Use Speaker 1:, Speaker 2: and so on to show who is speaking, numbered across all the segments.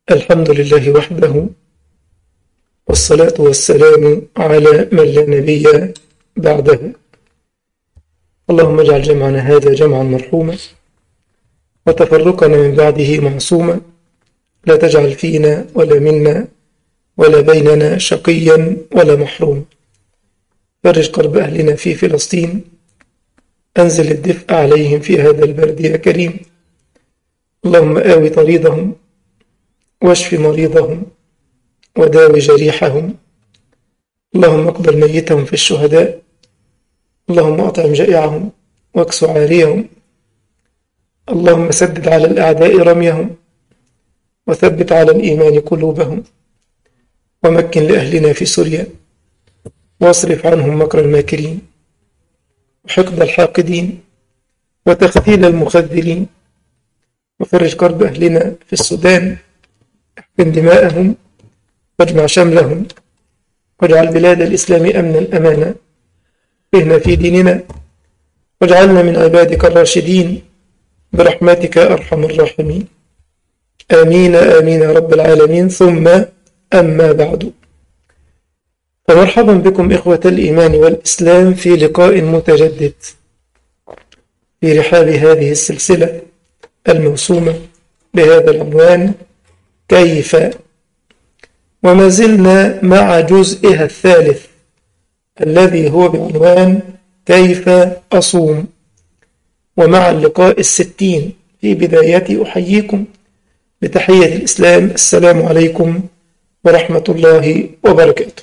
Speaker 1: الحمد لله وحده والصلاة والسلام على من لا نبي بعده اللهم اجعل جمعنا هذا جمعا مرحوما وتفرقنا من بعده معصوما لا تجعل فينا ولا منا ولا بيننا شقيا ولا محروما فرج كرب أهلنا في فلسطين أنزل الدفء عليهم في هذا البرد يا كريم اللهم آوي طريدهم واشف مريضهم وداوي جريحهم اللهم اقبل ميتهم في الشهداء اللهم أطعم جائعهم واكس عاريهم اللهم سدد على الأعداء رميهم وثبت على الإيمان قلوبهم ومكن لأهلنا في سوريا واصرف عنهم مكر الماكرين وحقد الحاقدين وتخذيل المخذلين وفرج كرب أهلنا في السودان احقن دماءهم واجمع شملهم واجعل بلاد الإسلام أمنا أمانا بهنا في ديننا واجعلنا من عبادك الراشدين برحمتك يا أرحم الراحمين آمين آمين يا رب العالمين ثم أما بعد فمرحبا بكم إخوة الإيمان والإسلام في لقاء متجدد في رحاب هذه السلسلة الموسومة بهذا العنوان كيف وما زلنا مع جزئها الثالث الذي هو بعنوان كيف أصوم ومع اللقاء الستين في بدايتي أحييكم بتحية الإسلام السلام عليكم ورحمة الله وبركاته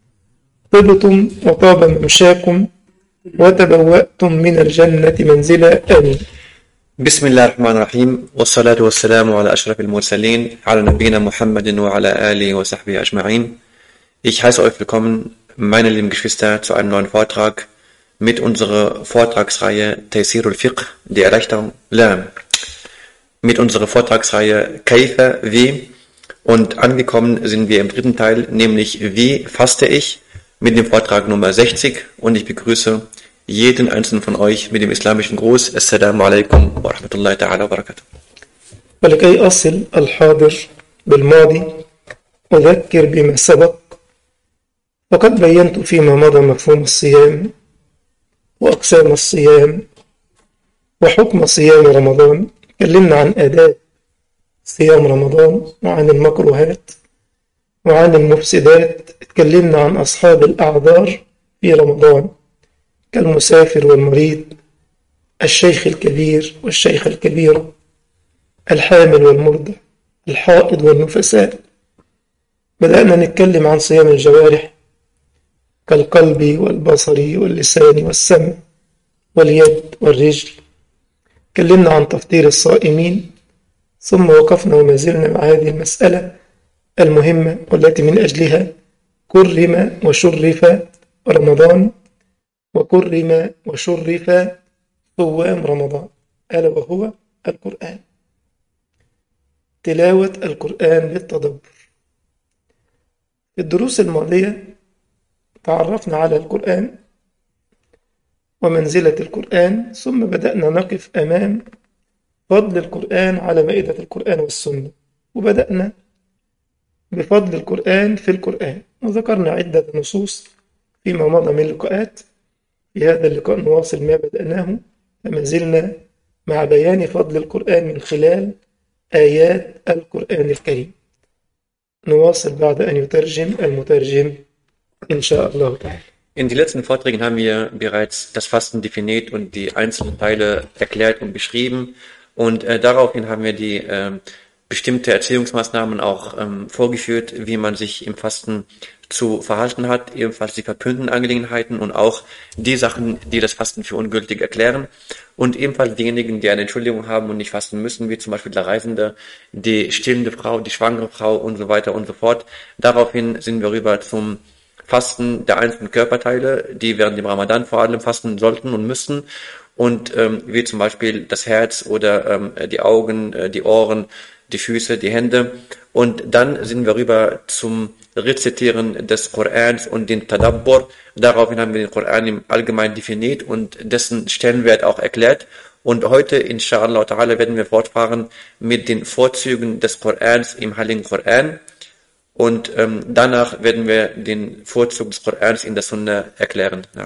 Speaker 1: طبتم وطاب ممشاكم وتبوأتم من الجنة منزلا آمين
Speaker 2: بسم الله الرحمن الرحيم والصلاة والسلام على أشرف المرسلين على نبينا Muhammadin wa ala alihi wa sahbihi ajma'in. Ich heiße euch willkommen, meine lieben Geschwister, zu einem neuen Vortrag mit unserer Vortragsreihe Taysirul Fiqh, die Erleichterung lernen. Mit unserer Vortragsreihe Kaifa, wie und angekommen sind wir im dritten Teil, nämlich wie faste ich mit dem Vortrag Nummer 60 und ich begrüße jeden einzelnen von euch mit dem islamischen Gruß. Assalamu alaikum wa rahmatullahi ta'ala wa barakatuh.
Speaker 1: ولكي أصل الحاضر بالماضي أذكر بما سبق وقد بينت فيما مضى مفهوم الصيام وأقسام الصيام وحكم صيام رمضان تكلمنا عن آداب صيام رمضان وعن المكروهات وعن المفسدات اتكلمنا عن أصحاب الأعذار في رمضان كالمسافر والمريض الشيخ الكبير والشيخ الكبيرة الحامل والمرضع الحائض والنفساء بدأنا نتكلم عن صيام الجوارح كالقلب والبصر واللسان والسمع واليد والرجل تكلمنا عن تفطير الصائمين ثم وقفنا وما زلنا مع هذه المسألة المهمة والتي من أجلها كرم وشرف رمضان وكرم وشرف صوام رمضان ألا وهو القرآن تلاوة القرآن للتدبر في الدروس الماضية تعرفنا على القرآن ومنزلة القرآن ثم بدأنا نقف أمام فضل القرآن على مائدة القرآن والسنة وبدأنا بفضل القرآن في القرآن وذكرنا عدة نصوص فيما مضى من لقاءات في هذا اللقاء نواصل ما بدأناه فما زلنا مع بيان فضل القرآن من خلال آيات القرآن الكريم نواصل بعد أن يترجم المترجم إن شاء الله تعالى
Speaker 2: In den letzten Vorträgen haben wir bereits das Fasten definiert und die einzelnen Teile erklärt und beschrieben. Und äh, daraufhin haben wir die äh, bestimmte Erziehungsmaßnahmen auch ähm, vorgeführt, wie man sich im Fasten zu verhalten hat, ebenfalls die verpönten Angelegenheiten und auch die Sachen, die das Fasten für ungültig erklären und ebenfalls diejenigen, die eine Entschuldigung haben und nicht fasten müssen, wie zum Beispiel der Reisende, die stillende Frau, die schwangere Frau und so weiter und so fort. Daraufhin sind wir rüber zum Fasten der einzelnen Körperteile, die während dem Ramadan vor allem fasten sollten und müssen und ähm, wie zum Beispiel das Herz oder ähm, die Augen, äh, die Ohren, die Füße, die Hände. Und dann sind wir rüber zum Rezitieren des Korans und den Tadabbur. Daraufhin haben wir den Koran im Allgemeinen definiert und dessen Stellenwert auch erklärt. Und heute, inshallah ta'ala, werden wir fortfahren mit den Vorzügen des Korans im Heiligen Koran. Und ähm, danach werden wir den Vorzug des Korans in der Sunna erklären. Ja.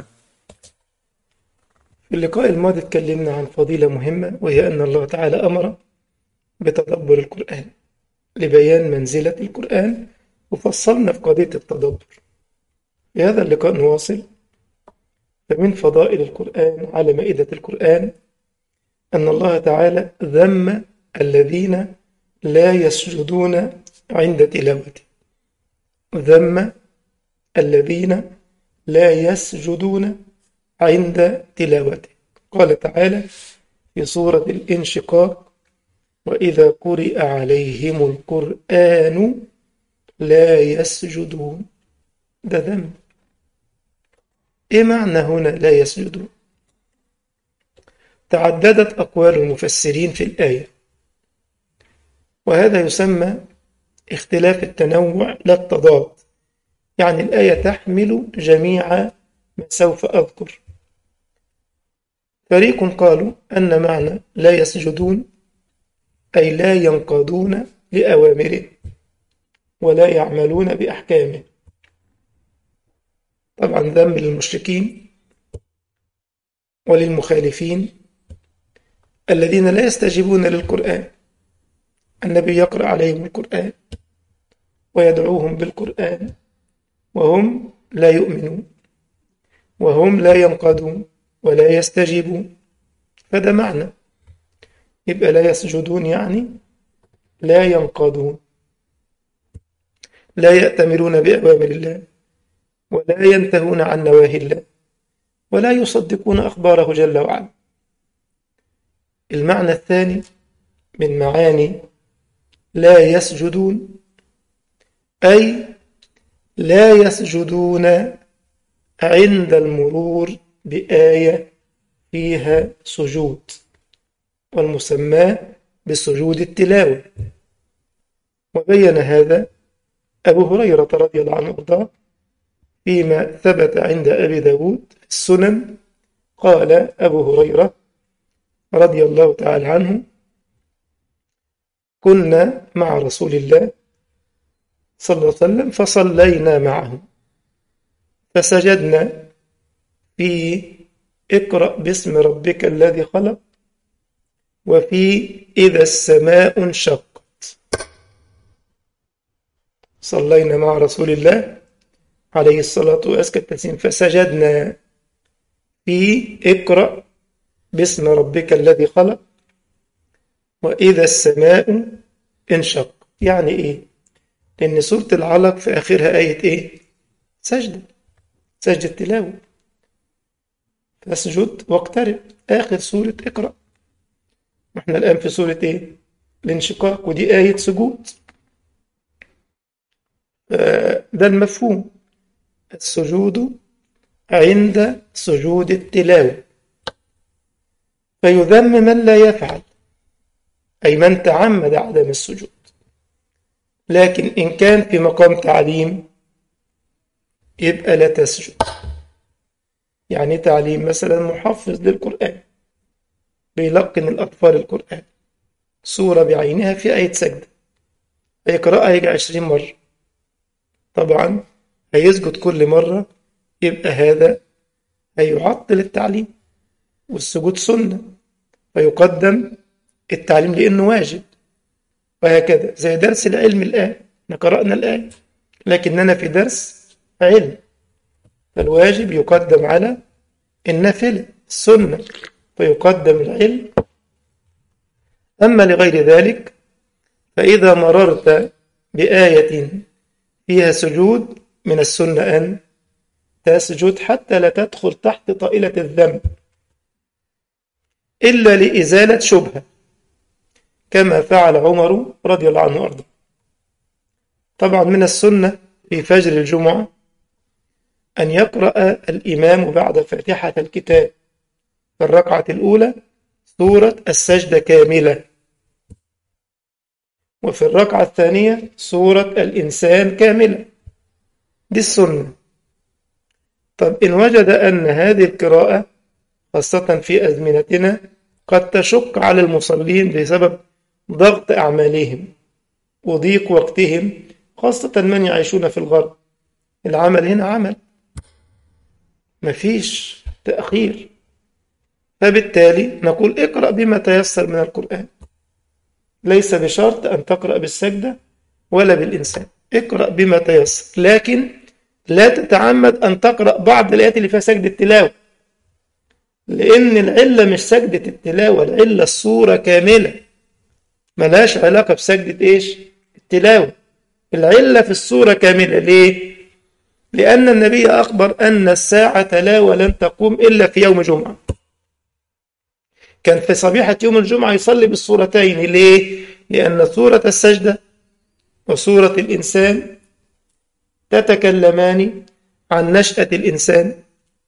Speaker 1: في اللقاء الماضي اتكلمنا عن فضيلة مهمة وهي أن الله تعالى أمر بتدبر القرآن لبيان منزلة القرآن وفصلنا في قضية التدبر في هذا اللقاء نواصل فمن فضائل القرآن على مائدة القرآن أن الله تعالى ذم الذين لا يسجدون عند تلاوته ذم الذين لا يسجدون عند تلاوته قال تعالى في سورة الانشقاق وإذا قرئ عليهم القرآن لا يسجدون ده ذنب إيه معنى هنا لا يسجدون تعددت أقوال المفسرين في الآية وهذا يسمى اختلاف التنوع لا التضاد يعني الآية تحمل جميع ما سوف أذكر فريق قالوا أن معنى لا يسجدون أي لا ينقادون لأوامره ولا يعملون بأحكامه طبعا ذنب للمشركين وللمخالفين الذين لا يستجيبون للقرآن النبي يقرأ عليهم القرآن ويدعوهم بالقرآن وهم لا يؤمنون وهم لا ينقادون ولا يستجيبون فده معنى يبقى لا يسجدون يعني لا ينقادون لا يأتمرون بأوامر الله ولا ينتهون عن نواهي الله ولا يصدقون أخباره جل وعلا المعنى الثاني من معاني لا يسجدون أي لا يسجدون عند المرور بآية فيها سجود والمسمى بسجود التلاوة وبين هذا أبو هريرة رضي الله عنه وارضاه فيما ثبت عند أبي داود في السنن قال أبو هريرة رضي الله تعالى عنه كنا مع رسول الله صلى الله عليه وسلم فصلينا معه فسجدنا في اقرأ باسم ربك الذي خلق وفي إذا السماء انشقت صلينا مع رسول الله عليه الصلاة وأزكى التسليم فسجدنا في اقرأ باسم ربك الذي خلق وإذا السماء انشق يعني إيه؟ لأن سورة العلق في آخرها آية إيه؟ سجدة سجدة تلاوة فاسجد واقترب آخر سورة اقرأ واحنا الآن في سورة إيه؟ الانشقاق ودي آية سجود ده المفهوم السجود عند سجود التلاوة فيذم من لا يفعل أي من تعمد عدم السجود لكن إن كان في مقام تعليم يبقى لا تسجد يعني تعليم مثلا محفظ للقرآن بيلقن الأطفال القرآن سورة بعينها في آية سجدة هيقرأها يجي عشرين مرة طبعا هيسجد كل مرة يبقى هذا هيعطل التعليم والسجود سنة فيقدم التعليم لأنه واجب وهكذا زي درس العلم الآن احنا قرأنا الآن لكننا في درس علم فالواجب يقدم على النافلة السنة فيقدم العلم أما لغير ذلك فإذا مررت بآية فيها سجود من السنة أن تسجد حتى لا تدخل تحت طائلة الذنب إلا لإزالة شبهة كما فعل عمر رضي الله عنه وأرضاه طبعا من السنة في فجر الجمعة أن يقرأ الإمام بعد فاتحة الكتاب في الركعة الأولى سورة السجدة كاملة وفي الركعة الثانية سورة الإنسان كاملة دي السنة طب إن وجد أن هذه القراءة خاصة في أزمنتنا قد تشق على المصلين بسبب ضغط أعمالهم وضيق وقتهم خاصة من يعيشون في الغرب العمل هنا عمل مفيش تأخير فبالتالي نقول اقرأ بما تيسر من القرآن ليس بشرط أن تقرأ بالسجدة ولا بالإنسان اقرأ بما تيسر لكن لا تتعمد أن تقرأ بعض الآيات اللي فيها سجدة تلاوة لأن العلة مش سجدة التلاوة العلة الصورة كاملة ملهاش علاقة بسجدة إيش التلاوة العلة في الصورة كاملة ليه لأن النبي أخبر أن الساعة لا ولن تقوم إلا في يوم جمعة كان في صبيحة يوم الجمعة يصلي بالصورتين ليه لأن سورة السجدة وسورة الإنسان تتكلمان عن نشأة الإنسان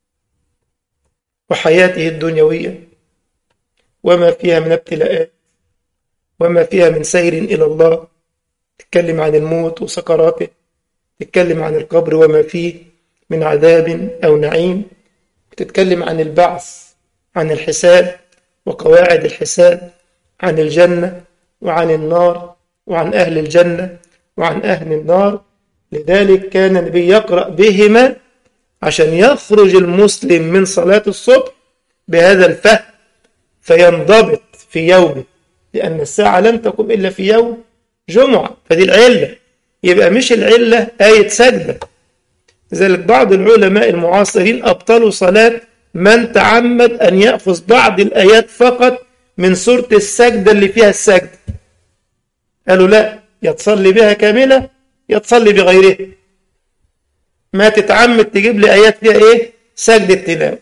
Speaker 1: وحياته الدنيوية وما فيها من ابتلاءات وما فيها من سير إلى الله تتكلم عن الموت وسكراته تتكلم عن القبر وما فيه من عذاب أو نعيم تتكلم عن البعث عن الحساب وقواعد الحساب عن الجنة وعن النار وعن أهل الجنة وعن أهل النار لذلك كان النبي يقرأ بهما عشان يخرج المسلم من صلاة الصبح بهذا الفهم فينضبط في يومه لأن الساعة لن تقوم إلا في يوم جمعة فدي العلة يبقى مش العلة آية سجدة لذلك بعض العلماء المعاصرين أبطلوا صلاة من تعمد أن يأخذ بعض الآيات فقط من سورة السجدة اللي فيها السجدة قالوا لا يتصلي بها كاملة يتصلي بغيرها ما تتعمد تجيب لي آيات فيها إيه سجد التلاوة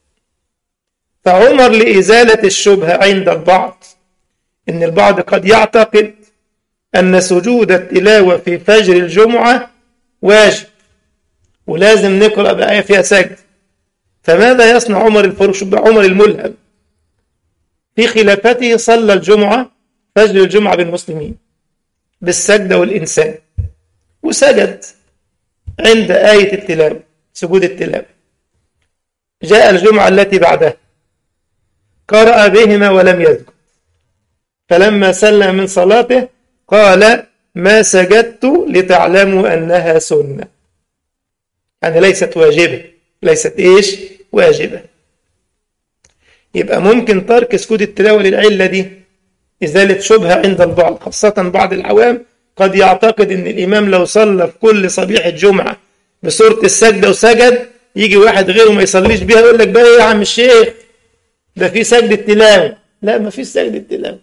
Speaker 1: فعمر لإزالة الشبهة عند البعض إن البعض قد يعتقد أن سجود التلاوة في فجر الجمعة واجب ولازم نقرأ بآية فيها سجد فماذا يصنع عمر الفاروق شوف عمر الملهم في خلافته صلى الجمعة فجر الجمعة بالمسلمين بالسجدة والإنسان وسجد عند آية التلاوة سجود التلاوة جاء الجمعة التي بعدها قرأ بهما ولم يسجد فلما سلم من صلاته قال ما سجدت لتعلموا أنها سنة يعني ليست واجبة ليست إيش واجبة يبقى ممكن ترك سجود التلاوة للعلة دي إزالة شبهة عند البعض خاصة بعض العوام قد يعتقد ان الامام لو صلى في كل صبيحة جمعة بسورة السجدة وسجد يجي واحد غيره ما يصليش بيها يقول لك بقى ايه يا عم الشيخ ده في سجدة تلاوة لا ما فيش سجدة تلاوة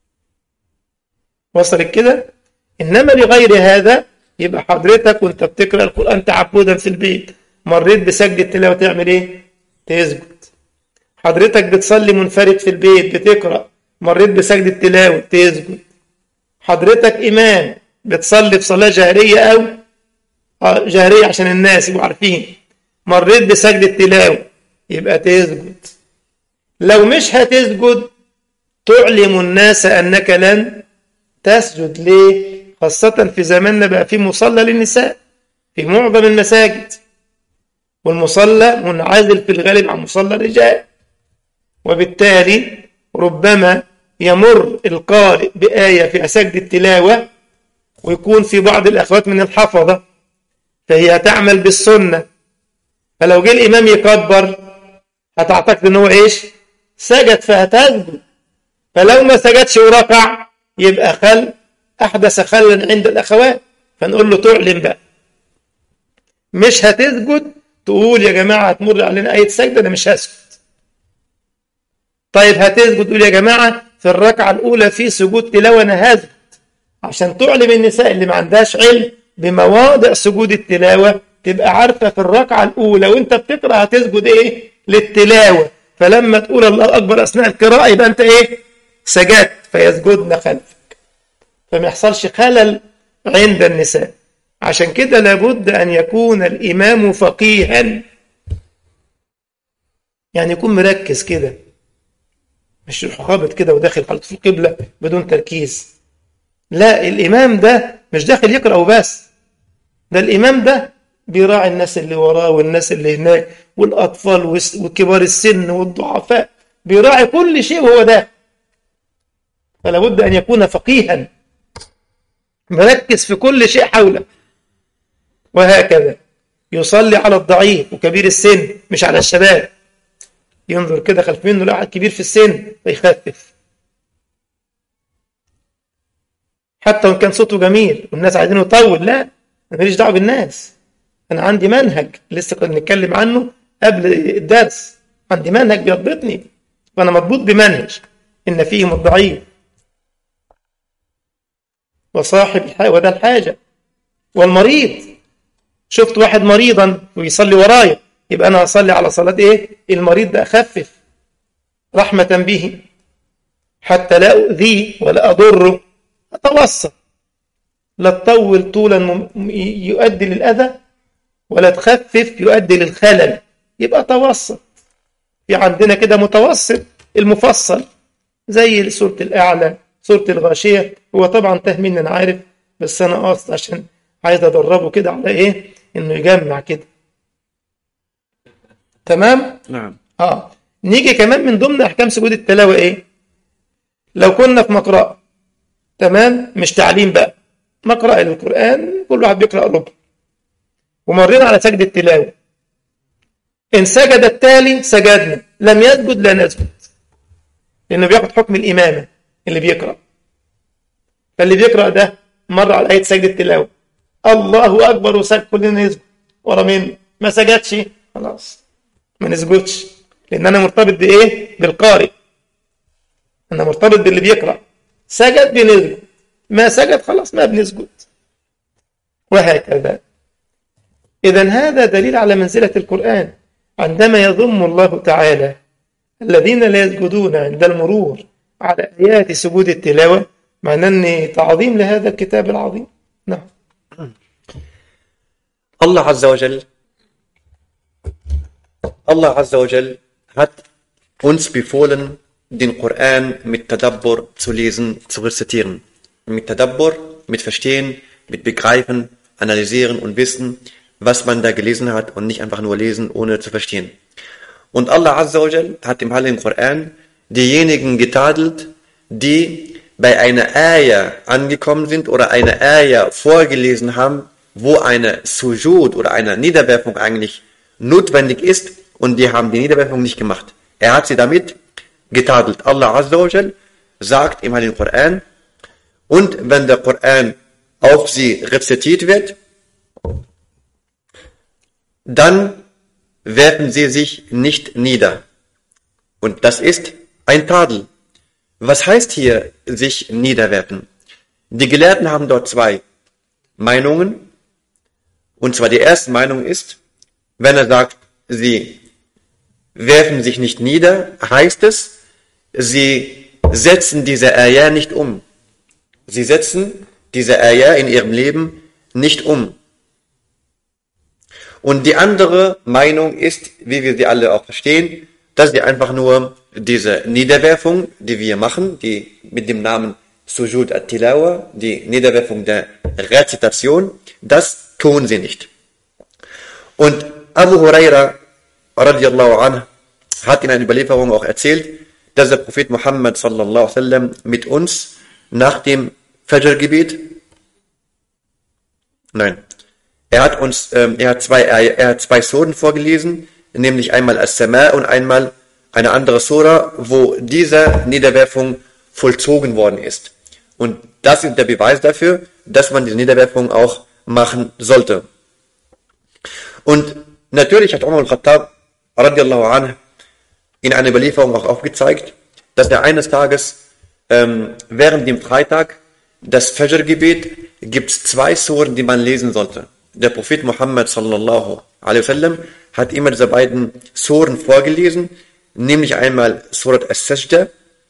Speaker 1: وصلت كده انما لغير هذا يبقى حضرتك وانت بتقرا القران تعبدا في البيت مريت بسجدة تلاوة تعمل ايه تسجد حضرتك بتصلي منفرد في البيت بتقرا مريت بسجدة تلاوة تسجد حضرتك إمام بتصلي في صلاة جهرية أو آه جهرية عشان الناس يبقوا عارفين مريت بسجدة تلاوة يبقى تسجد لو مش هتسجد تعلم الناس أنك لن تسجد ليه خاصة في زماننا بقى في مصلى للنساء في معظم المساجد والمصلى منعزل في الغالب عن مصلى الرجال وبالتالي ربما يمر القارئ بآية في سجد التلاوة ويكون في بعض الأخوات من الحفظة فهي تعمل بالسنة فلو جه الإمام يكبر هتعتقد إن هو إيش؟ سجد فهتسجد فلو ما سجدش وركع يبقى خل أحدث خلا عند الأخوات فنقول له تعلم بقى مش هتسجد تقول يا جماعة هتمر علينا آية سجدة أنا مش هسجد طيب هتسجد تقول يا جماعة في الركعة الأولى في سجود تلاوة أنا هسجد عشان تعلم النساء اللي ما عندهاش علم بمواضع سجود التلاوة تبقى عارفة في الركعة الأولى وأنت بتقرأ هتسجد إيه للتلاوة فلما تقول الله أكبر أثناء القراءة يبقى أنت إيه سجدت فيسجدن خلفك فما يحصلش خلل عند النساء عشان كده لابد أن يكون الإمام فقيها يعني يكون مركز كده مش خابط كده وداخل خلط في القبلة بدون تركيز لا الإمام ده مش داخل يقرأ وبس ده الإمام ده بيراعي الناس اللي وراه والناس اللي هناك والأطفال وكبار السن والضعفاء بيراعي كل شيء وهو ده فلا بد أن يكون فقيها مركز في كل شيء حوله وهكذا يصلي على الضعيف وكبير السن مش على الشباب ينظر كده خلف منه لا كبير في السن فيخفف حتى وان كان صوته جميل والناس عايزينه يطول لا انا ماليش دعوه بالناس انا عندي منهج لسه كنا بنتكلم عنه قبل الدرس عندي منهج بيضبطني فانا مضبوط بمنهج ان فيهم الضعيف وصاحب الحاجة وده الحاجة والمريض شفت واحد مريضا ويصلي ورايا يبقى أنا أصلي على صلاة إيه المريض ده أخفف رحمة به حتى لا أؤذيه ولا أضره أتوسط لا تطول طولا يؤدي للأذى ولا تخفف يؤدي للخلل يبقى توسط في عندنا كده متوسط المفصل زي سورة الأعلى سورة الغاشية هو طبعا تهمين أنا عارف بس أنا قاصد عشان عايز أدربه كده على إيه إنه يجمع كده تمام
Speaker 2: نعم
Speaker 1: آه نيجي كمان من ضمن أحكام سجود التلاوة إيه لو كنا في مقرأة تمام مش تعليم بقى مقرأة للقرآن كل واحد بيقرأ ربع ومرينا على سجد التلاوة إن سجد التالي سجدنا لم يسجد لا نسجد لأنه بياخد حكم الإمامة اللي بيقرأ فاللي بيقرأ ده مر على آية سجد التلاوة الله أكبر وسجد كلنا نسجد ورا منه ما سجدش خلاص ما نسجدش لأن أنا مرتبط بإيه؟ بالقارئ أنا مرتبط باللي بيقرأ سجد بنسجد ما سجد خلاص ما بنسجد وهكذا إذا هذا دليل على منزلة القرآن عندما يضم الله تعالى الذين لا يسجدون عند المرور على آيات سجود التلاوة معناه أن تعظيم لهذا الكتاب العظيم نعم
Speaker 2: Allah Azza wa Jal, Allah Azza wa Jal hat uns befohlen, den Koran mit Tadabbur zu lesen, zu rezitieren. Mit Tadabbur, mit Verstehen, mit Begreifen, analysieren und wissen, was man da gelesen hat und nicht einfach nur lesen, ohne zu verstehen. Und Allah Azza wa Jal hat im Heiligen Koran diejenigen getadelt, die bei einer Ayah angekommen sind oder eine Ayah vorgelesen haben, wo eine Sujud oder eine Niederwerfung eigentlich notwendig ist und die haben die Niederwerfung nicht gemacht. Er hat sie damit getadelt. Allah Azza wa Jal sagt im Heiligen Koran, und wenn der Koran auf sie rezitiert wird, dann werfen sie sich nicht nieder. Und das ist ein Tadel. Was heißt hier sich niederwerfen? Die Gelehrten haben dort zwei Meinungen. Und zwar die erste Meinung ist, wenn er sagt, sie werfen sich nicht nieder, heißt es, sie setzen diese Ayah nicht um. Sie setzen diese Ayah in ihrem Leben nicht um. Und die andere Meinung ist, wie wir sie alle auch verstehen, dass sie einfach nur diese Niederwerfung, die wir machen, die mit dem Namen Sujud at-Tilawa, die Niederwerfung der Rezitation, das tun sie nicht. Und Abu Huraira radiallahu anh hat in einer Überlieferung auch erzählt, dass der Prophet Muhammad sallallahu alaihi wasallam mit uns nach dem Fajr-Gebet, nein, er hat uns, ähm, er hat zwei, er, er hat zwei Soden vorgelesen, nämlich einmal As-Sama und einmal eine andere Sura, wo diese Niederwerfung vollzogen worden ist. Und das ist der Beweis dafür, dass man diese Niederwerfung auch machen sollte. Und natürlich hat Umar al-Khattab radiallahu anh in einer Überlieferung auch aufgezeigt, dass er eines Tages ähm, während dem Freitag das Fajr-Gebet gibt es zwei Suren, die man lesen sollte. Der Prophet Muhammad sallallahu alaihi wasallam hat immer diese beiden Suren vorgelesen, nämlich einmal Surat As-Sajda,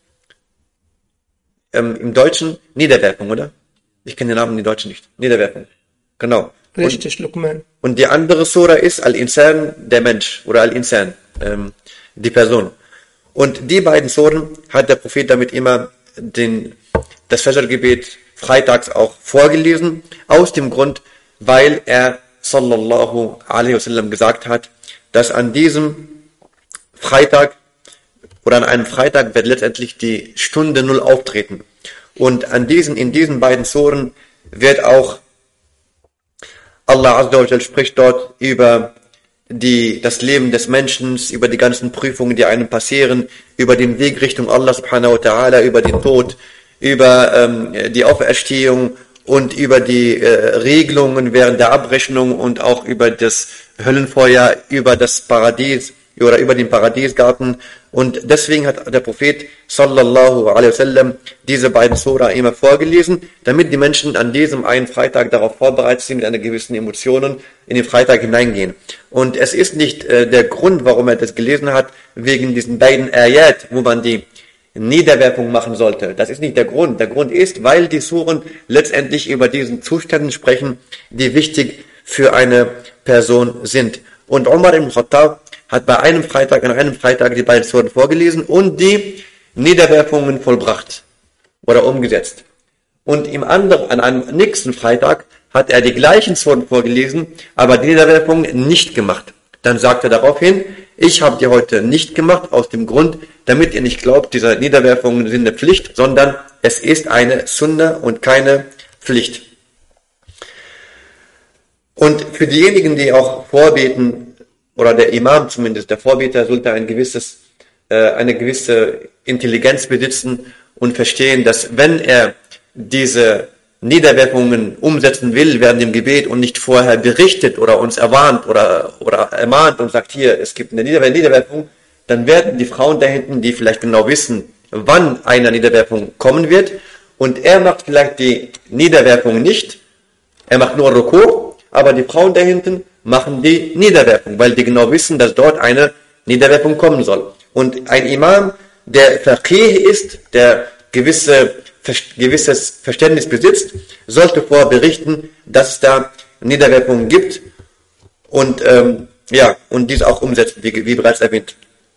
Speaker 2: ähm, im Deutschen Niederwerfung, oder? Ich kenne den Namen im Deutschen nicht. Niederwerfung. Genau.
Speaker 1: richtig Luqman
Speaker 2: Und die andere Sura ist Al-Insan, der Mensch, oder Al-Insan, ähm, die Person. Und die beiden Suren hat der Prophet damit immer den, das Fajr-Gebet freitags auch vorgelesen, aus dem Grund, weil er sallallahu alaihi wasallam gesagt hat, dass an diesem Freitag oder an einem Freitag wird letztendlich die Stunde Null auftreten. Und an diesen, in diesen beiden Suren wird auch Allah Azza wa Jal spricht dort über die, das Leben des Menschen, über die ganzen Prüfungen, die einem passieren, über den Weg Richtung Allah subhanahu wa ta'ala, über den Tod, über ähm, die Auferstehung und über die äh, Regelungen während der Abrechnung und auch über das Höllenfeuer, über das Paradies oder über den Paradiesgarten. Und deswegen hat der Prophet sallallahu alaihi wasallam diese beiden Surah immer vorgelesen, damit die Menschen an diesem einen Freitag darauf vorbereitet sind, mit einer gewissen Emotionen in den Freitag hineingehen. Und es ist nicht äh, der Grund, warum er das gelesen hat, wegen diesen beiden Ayat, wo man die Niederwerfung machen sollte. Das ist nicht der Grund. Der Grund ist, weil die Suren letztendlich über diesen Zuständen sprechen, die wichtig für eine Person sind. Und Umar ibn Khattab hat bei einem Freitag, an einem Freitag die beiden Suren vorgelesen und die Niederwerfungen vollbracht oder umgesetzt. Und im anderen, an einem nächsten Freitag hat er die gleichen Suren vorgelesen, aber die Niederwerfung nicht gemacht. Dann sagt er daraufhin, ich habe die heute nicht gemacht, aus dem Grund, damit ihr nicht glaubt, diese Niederwerfungen sind eine Pflicht, sondern es ist eine Sunna und keine Pflicht. Und für diejenigen, die auch vorbeten, oder der Imam zumindest, der Vorbeter, sollte ein gewisses, äh, eine gewisse Intelligenz besitzen und verstehen, dass wenn er diese Niederwerfungen umsetzen will während dem Gebet und nicht vorher berichtet oder uns erwarnt oder, oder ermahnt und sagt, hier, es gibt eine Niederwerfung, dann werden die Frauen da hinten, die vielleicht genau wissen, wann eine Niederwerfung kommen wird, und er macht vielleicht die Niederwerfung nicht, er macht nur Rukur, aber die Frauen da hinten machen die Niederwerfung, weil die genau wissen, dass dort eine Niederwerfung kommen soll. Und ein Imam, der Faqih ist, der gewisse, gewisses Verständnis besitzt, sollte vorher berichten, dass es da Niederwerfungen gibt und, ähm, ja, und dies auch umsetzen, wie, wie bereits erwähnt.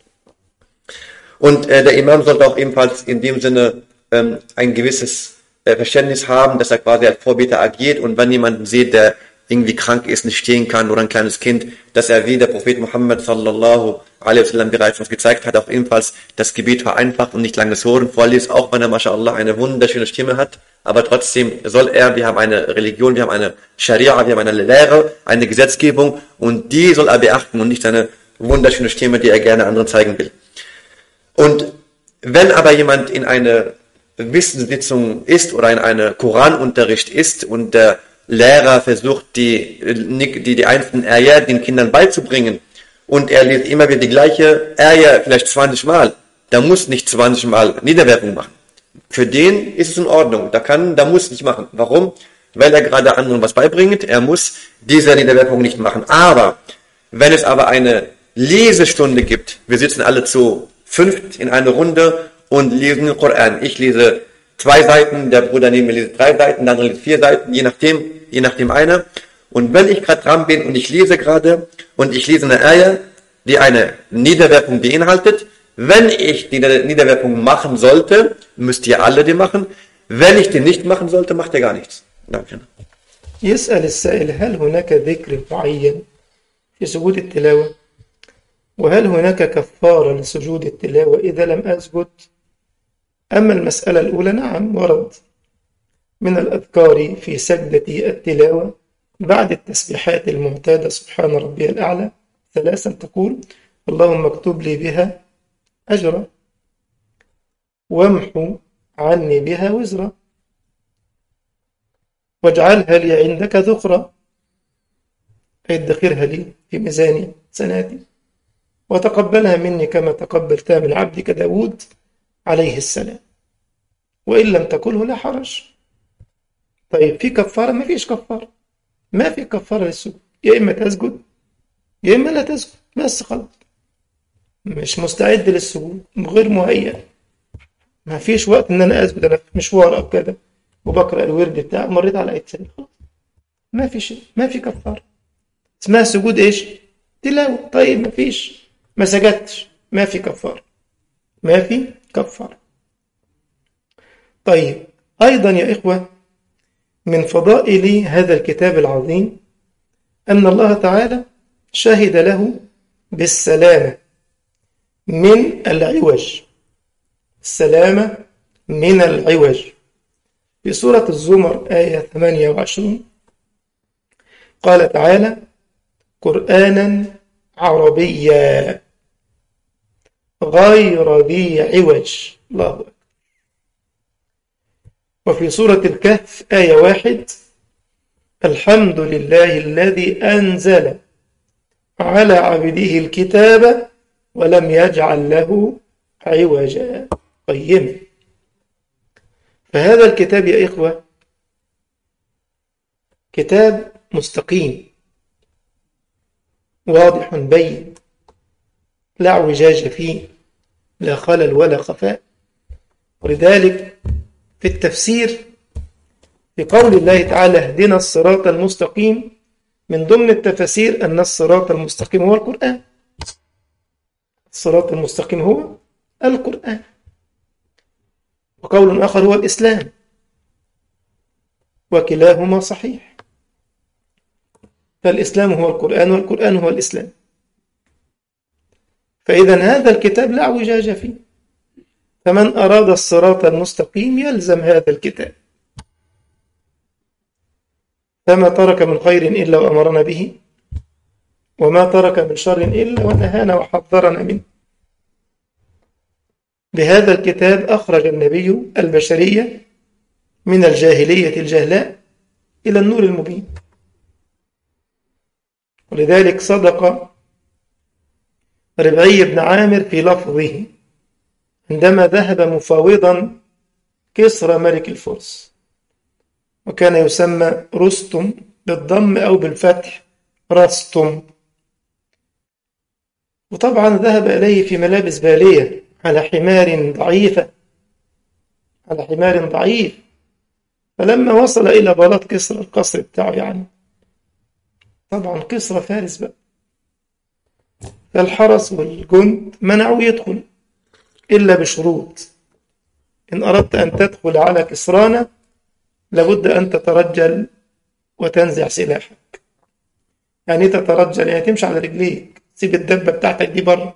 Speaker 2: Und äh, der Imam sollte auch ebenfalls in dem Sinne ähm, ein gewisses äh, Verständnis haben, dass er quasi als Vorbeter agiert und wenn jemanden sieht, der irgendwie krank ist, nicht stehen kann oder ein kleines Kind, dass er wie der Prophet Muhammad sallallahu alaihi wasallam bereits uns gezeigt hat, auch ebenfalls das Gebet vereinfacht und nicht lange Suren vorliest, auch wenn er mashallah eine wunderschöne Stimme hat, aber trotzdem soll er, wir haben eine Religion, wir haben eine Scharia, wir haben eine Lehre, eine Gesetzgebung und die soll er beachten und nicht seine wunderschöne Stimme, die er gerne anderen zeigen will. Und wenn aber jemand in eine Wissenssitzung ist oder in eine Koranunterricht ist und der Lehrer versucht, die, die, die einzelnen Ayah den Kindern beizubringen und er liest immer wieder die gleiche Ayah, vielleicht 20 Mal, da muss nicht 20 Mal Niederwerfung machen. Für den ist es in Ordnung, da kann, da muss nicht machen. Warum? Weil er gerade anderen was beibringt, er muss diese Niederwerfung nicht machen. Aber, wenn es aber eine Lesestunde gibt, wir sitzen alle zu fünft in einer Runde und lesen den Koran. Ich lese zwei Seiten, der Bruder neben mir liest drei Seiten, der andere liest vier Seiten, je nachdem, je nachdem einer. Und wenn ich gerade dran bin und ich lese gerade und ich lese eine Eier, die eine Niederwerfung beinhaltet, wenn ich die Niederwerfung machen sollte, müsst ihr alle die machen. Wenn ich die nicht machen sollte, macht ihr gar nichts. Danke.
Speaker 1: يسأل السائل هل هناك ذكر معين في سجود التلاوة وهل هناك كفارة لسجود التلاوة إذا لم أسجد أما المسألة الأولى نعم ورد من الأذكار في سجدة التلاوة بعد التسبيحات المعتادة سبحان ربي الأعلى ثلاثا تقول اللهم اكتب لي بها أجرا وامحو عني بها وزرا واجعلها لي عندك ذخرا أي ادخرها لي في ميزان سناتي وتقبلها مني كما تقبلتها من عبدك داود عليه السلام وإن لم تقله لا حرج طيب في كفارة ما فيش كفارة ما في كفارة للسجود يا إما تسجد يا إما لا تسجد بس خلاص مش مستعد للسجود غير مهيأ ما فيش وقت ان انا اسجد انا في مشوار او كده وبقرا الورد بتاعي مريت على ايه تاني خلاص ما في شيء ما في كفاره اسمها سجود ايش تلاوه طيب ما فيش ما سجدتش ما في كفاره ما في كفاره طيب ايضا يا اخوه من فضائل هذا الكتاب العظيم ان الله تعالى شهد له بالسلامه من العوج السلامة من العوج في سورة الزمر آية 28 قال تعالى قرآنا عربيا غير ذي عوج الله أكبر وفي سورة الكهف آية واحد الحمد لله الذي أنزل على عبده الكتاب ولم يجعل له عوجا قيما فهذا الكتاب يا إخوة كتاب مستقيم واضح بين لا اعوجاج فيه لا خلل ولا خفاء ولذلك في التفسير في قول الله تعالى اهدنا الصراط المستقيم من ضمن التفاسير أن الصراط المستقيم هو القرآن الصراط المستقيم هو القرآن وقول آخر هو الإسلام وكلاهما صحيح فالإسلام هو القرآن والقرآن هو الإسلام فإذا هذا الكتاب لا اعوجاج فيه فمن أراد الصراط المستقيم يلزم هذا الكتاب فما ترك من خير إلا وأمرنا به وما ترك من شر إلا ونهانا وحذرنا منه بهذا الكتاب أخرج النبي البشرية من الجاهلية الجهلاء إلى النور المبين ولذلك صدق ربعي بن عامر في لفظه عندما ذهب مفاوضا كسرى ملك الفرس وكان يسمى رستم بالضم أو بالفتح رستم وطبعا ذهب إليه في ملابس بالية على حمار ضعيفة على حمار ضعيف فلما وصل إلى بلاط كسرى القصر بتاعه يعني طبعا كسرى فارس بقى فالحرس والجند منعوا يدخل إلا بشروط إن أردت أن تدخل على كسرانا لابد أن تترجل وتنزع سلاحك يعني تترجل يعني تمشي على رجليك تسيب الدبة بتاعتك دي بره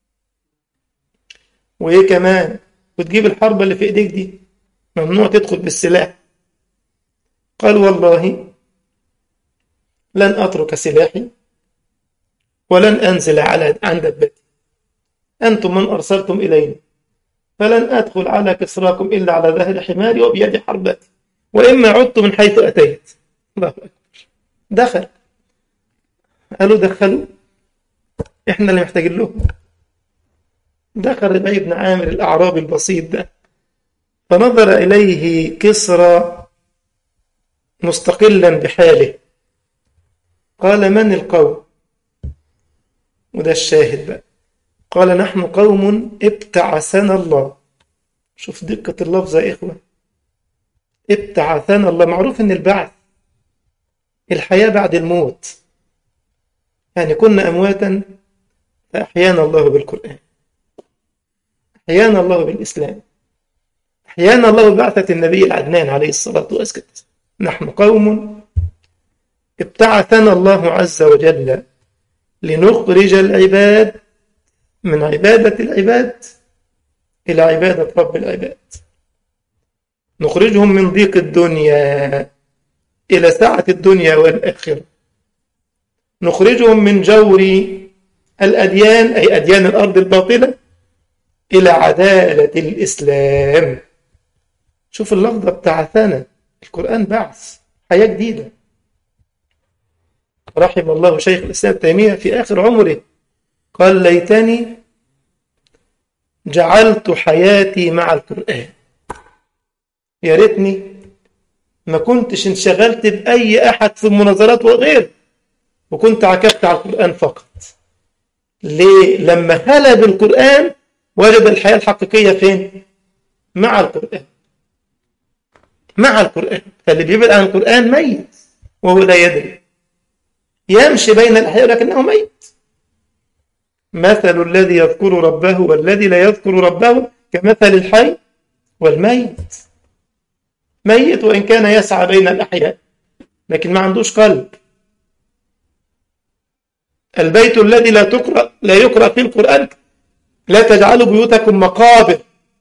Speaker 1: وإيه كمان وتجيب الحربة اللي في إيديك دي ممنوع تدخل بالسلاح قال والله لن أترك سلاحي ولن أنزل على عن دبتي أنتم من أرسلتم إلينا فلن أدخل على كسراكم إلا على ظهر حماري وبيد حربتي وإما عدت من حيث أتيت الله أكبر دخل قالوا دخلوا إحنا اللي محتاجين لهم دخل ربعي بن عامر الأعرابي البسيط ده فنظر إليه كسرى مستقلا بحاله قال من القوم وده الشاهد بقى قال نحن قوم ابتعثنا الله شوف دقة اللفظ يا إخوة ابتعثنا الله معروف ان البعث الحياة بعد الموت يعني كنا أمواتا فأحيانا الله بالقرآن أحيانا الله بالإسلام أحيانا الله ببعثة النبي العدنان عليه الصلاة والسلام نحن قوم ابتعثنا الله عز وجل لنخرج العباد من عبادة العباد إلى عبادة رب العباد نخرجهم من ضيق الدنيا إلى سعة الدنيا والآخرة نخرجهم من جور الأديان أي أديان الأرض الباطلة إلى عدالة الإسلام شوف اللفظة بتاعتنا القرآن بعث حياة جديدة رحم الله شيخ الإسلام تيمية في آخر عمره قال ليتني جعلت حياتي مع القرآن يا ريتني ما كنتش انشغلت بأي أحد في المناظرات وغيره وكنت عكفت على القرآن فقط ليه؟ لما هلا بالقرآن وجد الحياة الحقيقية فين؟ مع القرآن مع القرآن فاللي بيبعد عن القرآن ميت وهو لا يدري يمشي بين الأحياء لكنه ميت مثل الذي يذكر ربه والذي لا يذكر ربه كمثل الحي والميت ميت وإن كان يسعى بين الأحياء لكن ما عندوش قلب البيت الذي لا تقرأ لا يقرأ فيه القرآن لا تجعلوا بيوتكم مقابر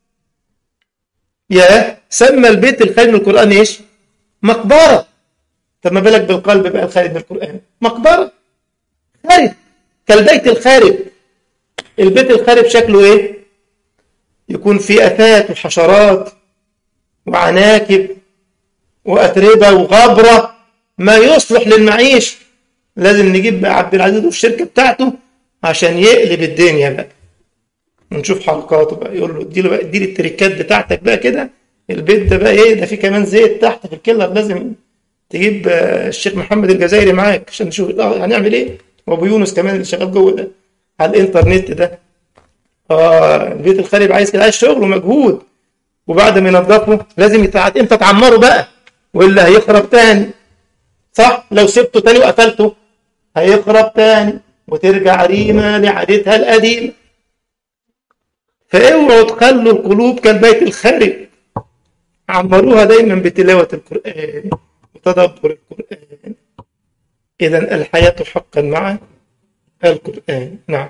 Speaker 1: يا سمى البيت الخارج من القرآن ايش مقبرة طب ما بالك بالقلب بقى الخارج من القرآن مقبرة خارج كالبيت الخارج البيت الخارج شكله ايه يكون فيه أثات وحشرات وعناكب وأتربة وغبرة ما يصلح للمعيش لازم نجيب بقى عبد العزيز والشركة بتاعته عشان يقلب الدنيا بقى ونشوف حلقاته بقى يقول له اديله بقى اديله التريكات بتاعتك بقى كده البيت ده بقى ايه ده في كمان زيت تحت في الكيلر لازم تجيب الشيخ محمد الجزائري معاك عشان نشوف هنعمل ايه وابو يونس كمان اللي شغال جوه ده على الانترنت ده اه البيت الخارب عايز كده عايز شغل ومجهود وبعد ما ينضفه لازم يتعاد انت تعمره بقى والا هيخرب تاني صح لو سبته تاني وقفلته هيخرب تاني وترجع ريمه لعادتها القديمه فاوعوا تخلوا القلوب كالبيت الخارب عمروها دايما بتلاوه القران وتدبر القران اذا الحياه حقا مع القران نعم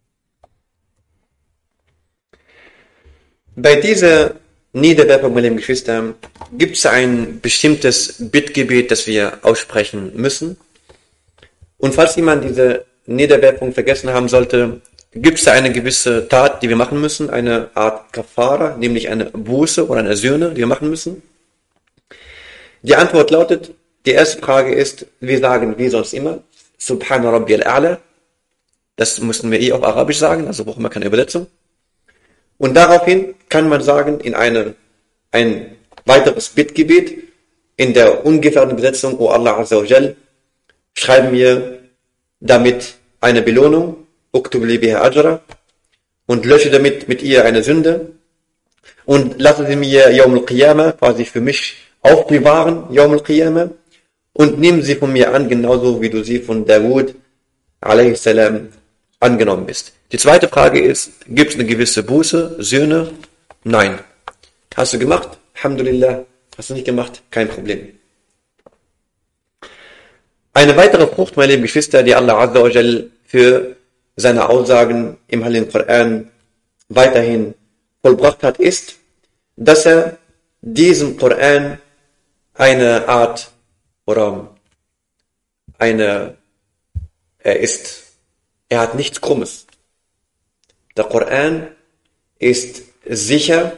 Speaker 2: Bei dieser Niederwerfung, meine lieben Geschwister, gibt es ein bestimmtes Bittgebet, das wir aussprechen müssen. Und falls jemand diese Niederwerfung vergessen haben sollte, gibt es da eine gewisse Tat, die wir machen müssen, eine Art Kafara, nämlich eine Buße oder eine Söhne, die wir machen müssen. Die Antwort lautet, die erste Frage ist, wir sagen wie sonst immer, Subhana Rabbi al-A'la. Das müssen wir eh auf Arabisch sagen, also brauchen wir keine Übersetzung. Und daraufhin kann man sagen, in eine, ein weiteres Bittgebet, in der ungefähren Besetzung, O Allah Azza wa Jal, schreiben wir damit eine Belohnung, Uktub li biha ajra, und lösche damit mit ihr eine Sünde, und lassen Sie mir Yawm al-Qiyamah quasi für mich aufbewahren, Yawm al-Qiyamah, und nehmen sie von mir an, genauso wie du sie von Dawud, a.s. angenommen bist. Die zweite Frage ist, gibt es eine gewisse Buße, Söhne? Nein. Hast du gemacht? Alhamdulillah. Hast du nicht gemacht? Kein Problem. Eine weitere Frucht, meine lieben Geschwister, die Allah Azza wa Jal für seine Aussagen im Heiligen Koran weiterhin vollbracht hat, ist, dass er diesem Koran eine Art oder eine, er ist, er hat nichts Krummes. Der Koran ist sicher,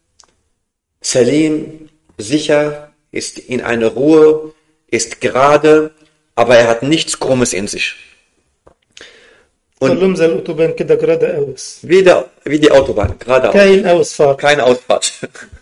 Speaker 2: Salim, sicher, ist in einer Ruhe, ist gerade, aber er hat nichts Krummes in sich.
Speaker 1: كلهم زي الاوتوبان كده جرادة اوس
Speaker 2: Wie, der, wie die Autobahn, geradeaus.
Speaker 1: كاين اوس فار
Speaker 2: Keine Ausfahrt.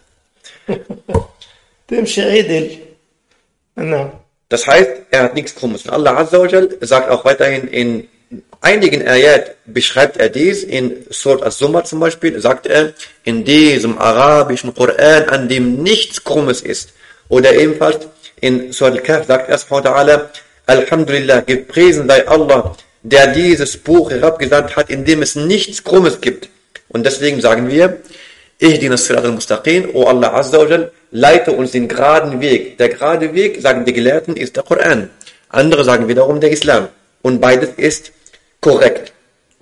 Speaker 1: تمشي عدل نعم
Speaker 2: Das heißt, er hat nichts Krummes. Und Allah Azza wa Jal sagt auch weiterhin in einigen Ayat beschreibt er dies, in Surat As-Zumar zum Beispiel, sagt er, in diesem arabischen Koran, an dem nichts Krummes ist. Oder ebenfalls in Surat Al-Kahf sagt er, subhanahu wa ta'ala, Alhamdulillah, gepriesen sei Allah, der dieses Buch herabgesandt hat, in dem es nichts Krummes gibt. Und deswegen sagen wir, Ihdina Sirat al-Mustaqim, O Allah Azza wa Jal, leite uns den geraden Weg. Der gerade Weg, sagen die Gelehrten, ist der Koran. Andere sagen wiederum der Islam. Und beides ist korrekt.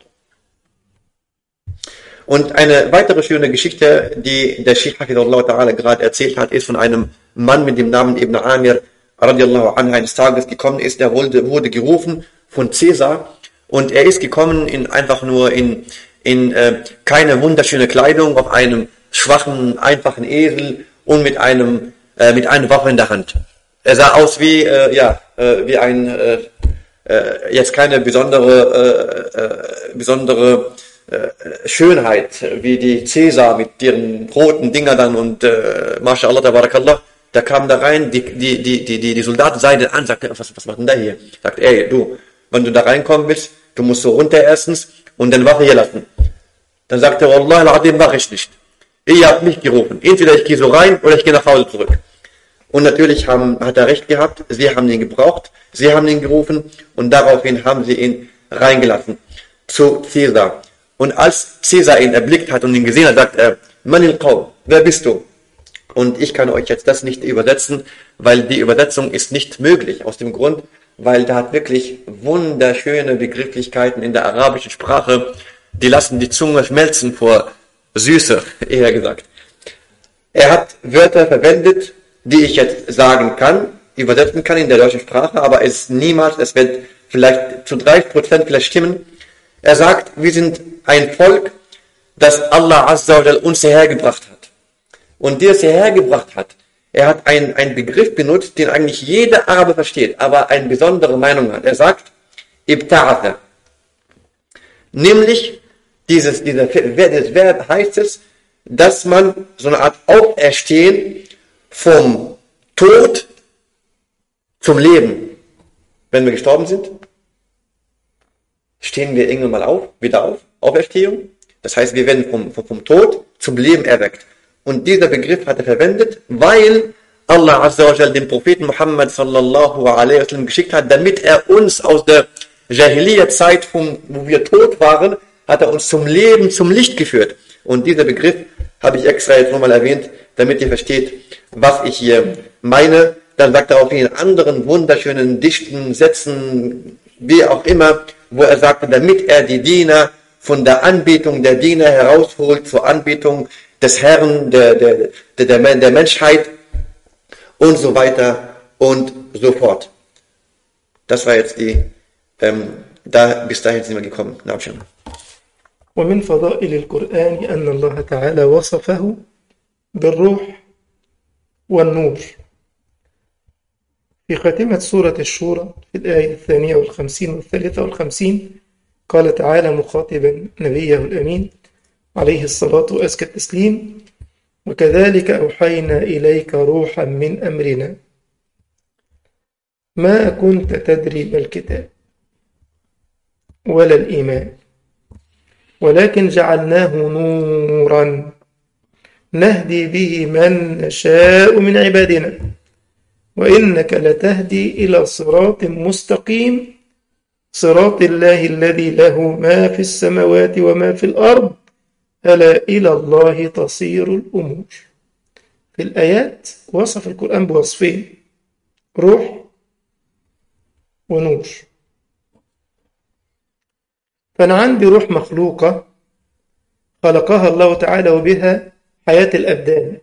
Speaker 2: Und eine weitere schöne Geschichte, die der Sheikh Hafidullah Ta'ala gerade erzählt hat, ist von einem Mann mit dem Namen Ibn Amir radiallahu anhu eines Tages gekommen ist, der wurde, wurde gerufen von Caesar und er ist gekommen in einfach nur in, in äh, keine wunderschöne Kleidung, auf einem schwachen, einfachen Esel und mit einem äh, mit einer Waffe in der Hand. Er sah aus wie äh, ja äh, wie ein äh, äh, jetzt keine besondere äh, äh, besondere äh, Schönheit wie die Caesar mit ihren roten Dinger dann und äh, Mashallah tabarakallah da kam da rein die die die die die, die Soldaten seien an sagte was was macht denn da hier sagt ey du wenn du da reinkommen willst du musst so runter erstens und dann Wache hier lassen dann sagte er Wallah al-Adim mach ich nicht ihr habt mich gerufen entweder ich gehe so rein oder ich gehe nach Hause zurück und natürlich haben, hat er recht gehabt, sie haben ihn gebraucht, sie haben ihn gerufen und daraufhin haben sie ihn reingelassen zu Caesar. Und als Caesar ihn erblickt hat und ihn gesehen hat, sagt er, Manil Qaum, wer bist du? Und ich kann euch jetzt das nicht übersetzen, weil die Übersetzung ist nicht möglich, aus dem Grund, weil da hat wirklich wunderschöne Begrifflichkeiten in der arabischen Sprache die lassen die Zunge schmelzen vor Süße, eher gesagt. Er hat Wörter verwendet, die ich jetzt sagen kann, übersetzen kann in der deutschen Sprache, aber es niemals, es wird vielleicht zu 30 Prozent vielleicht stimmen. Er sagt, wir sind ein Volk, das Allah Azza wa Jal uns hergebracht hat. Und der es hergebracht hat, er hat einen, einen Begriff benutzt, den eigentlich jeder Araber versteht, aber eine besondere Meinung hat. Er sagt, Ibta'atha. Nämlich, dieses, dieser, dieses Verb heißt es, dass man so eine Art Auferstehen vom Tod zum Leben. Wenn wir gestorben sind, stehen wir irgendwann mal auf, wieder auf, Auferstehung. Das heißt, wir werden vom, vom, vom Tod zum Leben erweckt. Und dieser Begriff hat er verwendet, weil Allah Azza wa Jal den Propheten Muhammad sallallahu alaihi wasallam geschickt hat, damit er uns aus der Jahiliyyah-Zeit, wo wir tot waren, hat er uns zum Leben, zum Licht geführt. Und dieser Begriff habe ich extra jetzt nochmal erwähnt, damit ihr versteht, was ich hier meine. Dann sagt er auch in anderen wunderschönen, dichten Sätzen, wie auch immer, wo er sagte, damit er die Diener von der Anbetung der Diener herausholt zur Anbetung des Herrn, der, der, der, der Menschheit und so weiter und so fort. Das war jetzt die, ähm, da, bis dahin sind wir gekommen. Nabschan.
Speaker 1: ومن فضائل القرآن أن الله تعالى وصفه بالروح والنور في خاتمة سورة الشورى في الآية الثانية والخمسين والثالثة والخمسين قال تعالى مخاطبا نبيه الأمين عليه الصلاة وأزكى التسليم وكذلك أوحينا إليك روحا من أمرنا ما كنت تدري ما الكتاب ولا الإيمان ولكن جعلناه نورا نهدي به من نشاء من عبادنا وإنك لتهدي إلى صراط مستقيم صراط الله الذي له ما في السماوات وما في الأرض ألا إلى الله تصير الأمور في الآيات وصف القرآن بوصفين روح ونور فأنا عندي روح مخلوقة خلقها الله تعالى وبها حياة الأبدان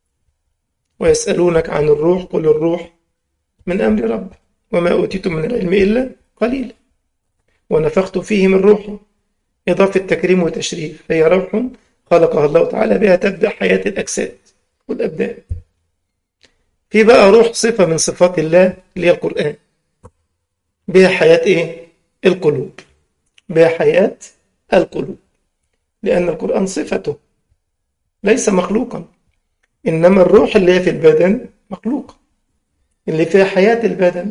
Speaker 1: ويسألونك عن الروح قل الروح من أمر رب وما أوتيتم من العلم إلا قليلا ونفخت فيه من روحي إضافة تكريم وتشريف هي روح خلقها الله تعالى بها تبدأ حياة الأجساد والأبدان في بقى روح صفة من صفات الله اللي هي القرآن بها حياة إيه؟ القلوب بها حياة القلوب لأن القرآن صفته ليس مخلوقا إنما الروح اللي هي في البدن مخلوقة اللي فيها حياة البدن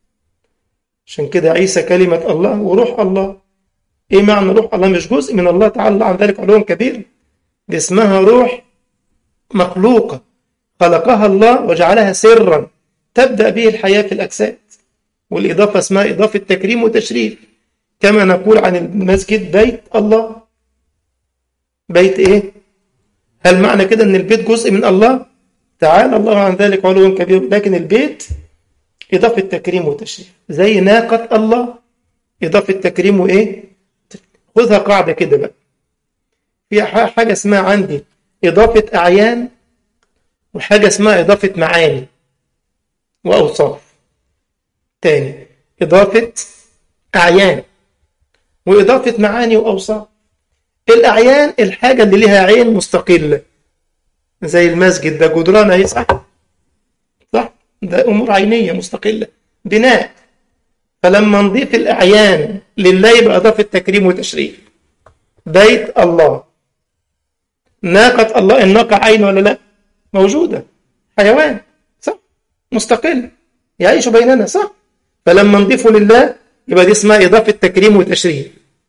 Speaker 1: عشان كده عيسى كلمة الله وروح الله إيه معنى روح الله مش جزء من الله تعالى عن ذلك علوا كبير دي اسمها روح مخلوقة خلقها الله وجعلها سرا تبدأ به الحياة في الأجساد والإضافة اسمها إضافة تكريم وتشريف كما نقول عن المسجد بيت الله بيت إيه هل معنى كده أن البيت جزء من الله تعالى الله عن ذلك علوا كبير لكن البيت إضافة تكريم وتشريف زي ناقة الله إضافة تكريم وإيه خذها قاعدة كده بقى في حاجة اسمها عندي إضافة أعيان وحاجة اسمها إضافة معاني وأوصاف تاني إضافة أعيان وإضافة معاني وأوصاف الأعيان الحاجة اللي لها عين مستقلة زي المسجد ده جدران أهي صح صح ده أمور عينية مستقلة بناء فلما نضيف الأعيان لله يبقى إضافة تكريم وتشريف بيت الله ناقة الله الناقة عين ولا لا موجودة حيوان صح مستقل يعيش بيننا صح فلما نضيفه لله يبقى دي اسمها إضافة تكريم وتشريف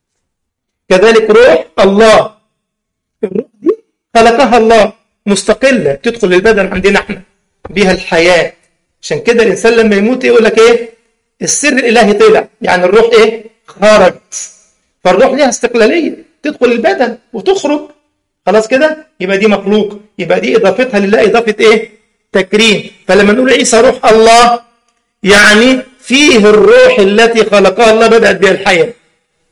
Speaker 1: كذلك روح الله الروح دي خلقها الله مستقلة تدخل البدن عندنا احنا بها الحياة عشان كده الإنسان لما يموت يقول لك إيه السر الإلهي طلع يعني الروح إيه خرجت فالروح ليها استقلالية تدخل البدن وتخرج خلاص كده يبقى دي مخلوق يبقى دي إضافتها لله إضافة إيه تكريم فلما نقول عيسى روح الله يعني فيه الروح التي خلقها الله بدأت بها الحياة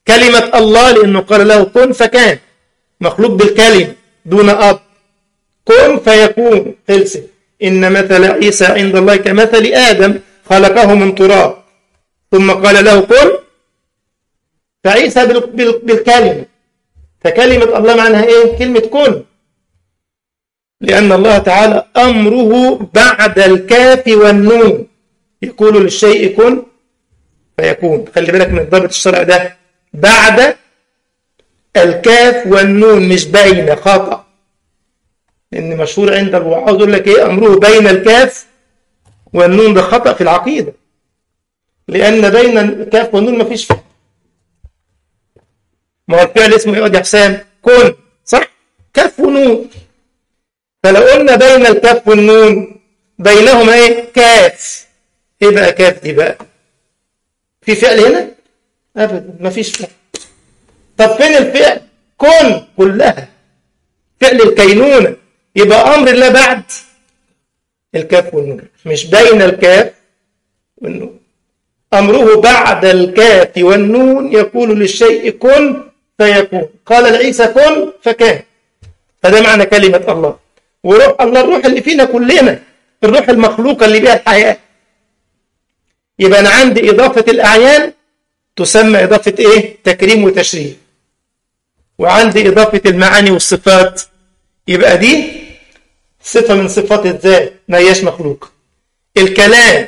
Speaker 1: كلمة الله لأنه قال له كن فكان مخلوق بالكلمة دون أب كن فيكون خلصت إن مثل عيسى عند الله كمثل آدم خلقه من تراب ثم قال له كن فعيسى بالكلمة فكلمة الله معناها إيه؟ كلمة كن لأن الله تعالى أمره بعد الكاف والنون يقول للشيء كن فيكون خلي بالك من ضابط الشرع ده بعد الكاف والنون مش بين خطأ لأن مشهور عند الوعاظ يقول لك إيه أمره بين الكاف والنون ده خطأ في العقيدة لأن بين الكاف والنون مفيش فعل ما هو الفعل اسمه إيه يا حسام كن صح كاف ونون فلو قلنا بين الكاف والنون بينهما ايه كاف ايه بقى كاف دي بقى في فعل هنا ابدا ما فيش فعل طب فين الفعل كن كلها فعل الكينونه يبقى امر الله بعد الكاف والنون مش بين الكاف والنون امره بعد الكاف والنون يقول للشيء كن فيكون قال لعيسى كن فكان فده معنى كلمه الله وروح الله الروح اللي فينا كلنا الروح المخلوقة اللي بها الحياة يبقى أنا عندي إضافة الأعيان تسمى إضافة إيه؟ تكريم وتشريف وعندي إضافة المعاني والصفات يبقى دي صفة من صفات الذات ما هياش مخلوقة الكلام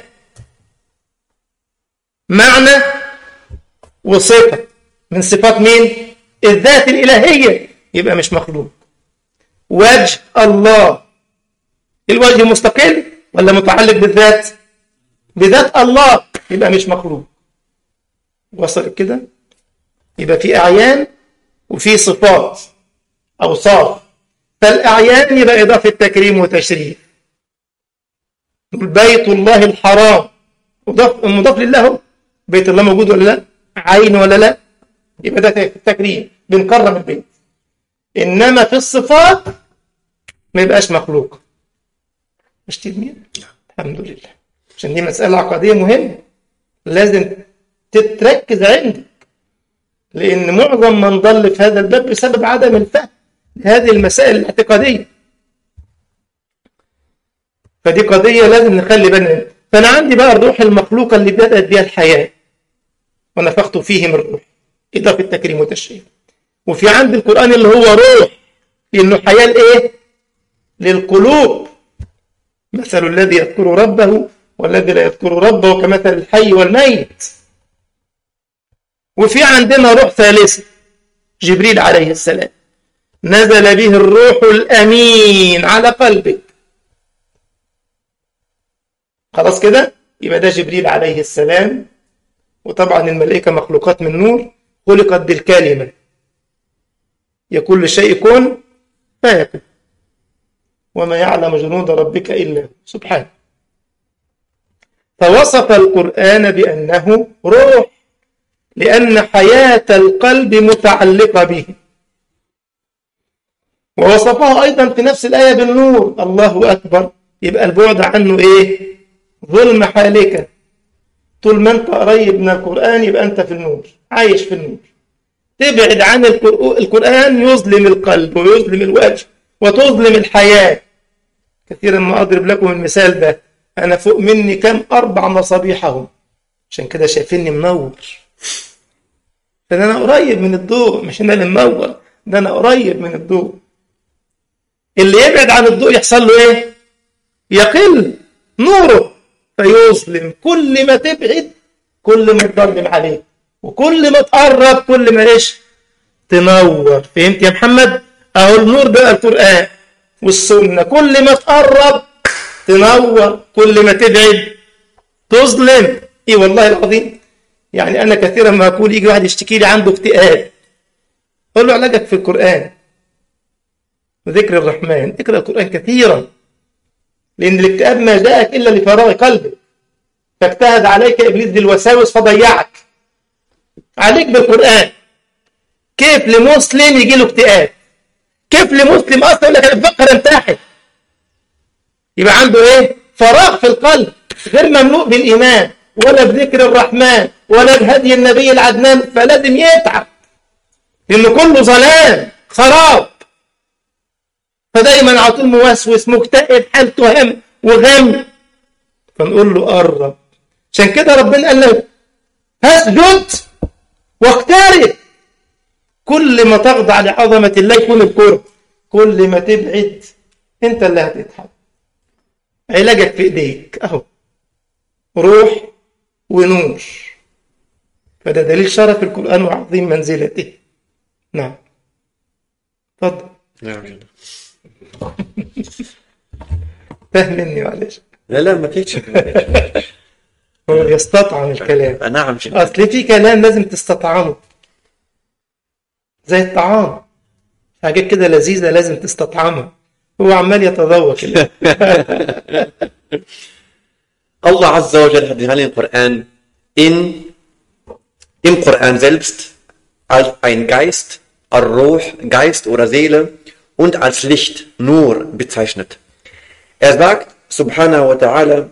Speaker 1: معنى وصفة من صفات مين؟ الذات الإلهية يبقى مش مخلوق وجه الله الوجه مستقل ولا متعلق بالذات بذات الله يبقى مش مخلوق وصل كده يبقى في أعيان وفي صفات أوصاف فالأعيان يبقى إضافة تكريم وتشريف بيت الله الحرام مضاف مضاف لله بيت الله موجود ولا لا عين ولا لا يبقى ده تكريم بنكرم البيت إنما في الصفات ما يبقاش مخلوق مش تلميذ الحمد لله عشان دي مسألة عقدية مهمة لازم تتركز عندك لأن معظم من ضل في هذا الباب بسبب عدم الفهم لهذه المسائل الاعتقادية فدي قضية لازم نخلي بالنا فأنا عندي بقى الروح المخلوقة اللي بدأت بها الحياة ونفخت فيه من روح إضافة تكريم وتشريف وفي عند القرآن اللي هو روح لأنه حياة لإيه؟ للقلوب مثل الذي يذكر ربه والذي لا يذكر ربه كمثل الحي والميت وفي عندنا روح ثالثة جبريل عليه السلام نزل به الروح الأمين على قلبك خلاص كده يبقى ده جبريل عليه السلام وطبعا الملائكة مخلوقات من نور خلقت بالكلمة يقول لشيء كن فيكون وما يعلم جنود ربك إلا سبحانه فوصف القرآن بأنه روح لأن حياة القلب متعلقة به ووصفه أيضا في نفس الآية بالنور الله أكبر يبقى البعد عنه إيه ظلم حالك طول ما أنت قريب من القرآن يبقى أنت في النور عايش في النور تبعد عن القرآن يظلم القلب ويظلم الوجه وتظلم الحياة كثيرا ما أضرب لكم المثال ده أنا فوق مني كم أربع مصابيحهم عشان كده شايفيني منور فأنا أنا قريب من الضوء مش أنا اللي منور ده أنا قريب من الضوء اللي يبعد عن الضوء يحصل له إيه؟ يقل نوره فيظلم كل ما تبعد كل ما تظلم عليه وكل ما تقرب كل ما ايش تنور فهمت يا محمد اهو النور ده القرآن والسنة كل ما تقرب تنور كل ما تبعد تظلم ايه والله العظيم يعني انا كثيرا ما اقول يجي واحد يشتكي لي عنده اكتئاب اقول له علاجك في القرآن وذكر الرحمن اقرا القرآن كثيرا لان الاكتئاب ما جاءك الا لفراغ قلبك فاجتهد عليك ابليس بالوساوس فضيعك عليك بالقرآن كيف لمسلم يجي له اكتئاب كيف لمسلم اصلا يقول لك انا بفكر انتحر يبقى عنده ايه فراغ في القلب غير مملوء بالايمان ولا بذكر الرحمن ولا بهدي النبي العدنان فلازم يتعب لأن كله ظلام خراب فدايما على طول موسوس مكتئب حالته هم وغم فنقول له قرب عشان كده ربنا قال له اسجد واقترب كل ما تخضع لعظمة الله يكون القرب كل ما تبعد انت اللي هتتعب علاجك في ايديك اهو روح ونور فده دليل شرف القرآن وعظيم منزلته نعم اتفضل
Speaker 2: Ja,
Speaker 1: فهم مني معلش
Speaker 2: لا لا ما فيش
Speaker 1: هو يستطعم الكلام
Speaker 2: نعم شيخ.
Speaker 1: اصل في كلام لازم تستطعمه زي الطعام حاجات كده لذيذة لازم تستطعمها هو عمال يتذوق كده.
Speaker 2: Allah Azza wa Jalla hat den Heiligen Koran in, im Koran selbst als ein Geist, Ar-Ruh, Geist oder Seele und als Licht, Nur bezeichnet. Er sagt, Subhanahu wa Ta'ala,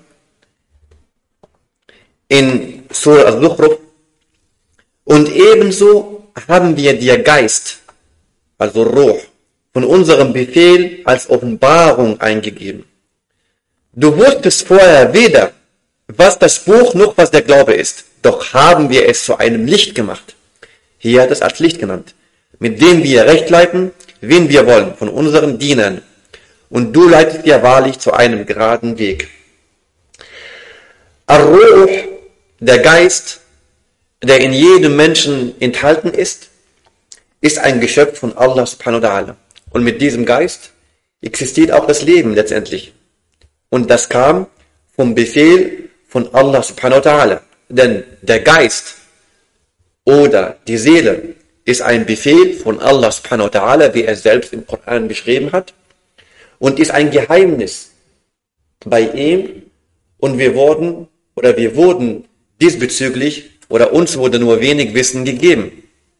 Speaker 2: in Surah Al-Zukhruf, und ebenso haben wir dir Geist, also Ruh, von unserem Befehl als Offenbarung eingegeben. Du wusstest vorher weder, was das Buch noch was der Glaube ist, doch haben wir es zu einem Licht gemacht. Hier hat es als Licht genannt, mit dem wir recht leiten, wen wir wollen, von unseren Dienern. Und du leitest dir wahrlich zu einem geraden Weg. Ar-Ruh, der Geist, der in jedem Menschen enthalten ist, ist ein Geschöpf von Allah subhanahu wa ta'ala. Und mit diesem Geist existiert auch das Leben letztendlich. Und das kam vom Befehl von Allah subhanahu wa ta'ala. Denn der Geist oder die Seele ist ein Befehl von Allah subhanahu wa ta'ala, wie er selbst im Koran beschrieben hat. Und ist ein Geheimnis bei ihm. Und wir wurden, oder wir wurden diesbezüglich, oder uns wurde nur wenig Wissen gegeben.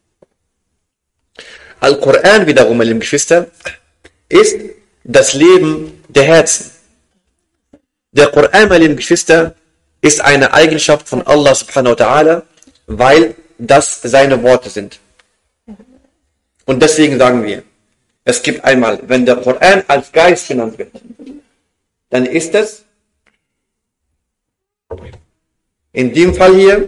Speaker 2: Al-Quran wiederum, meine lieben Geschwister, ist das Leben der Herzen. Der Koran, meine lieben Geschwister, ist eine Eigenschaft von Allah subhanahu wa ta'ala, weil das seine Worte sind. Und deswegen sagen wir, es gibt einmal, wenn der Koran als Geist genannt wird, dann ist es in dem Fall hier,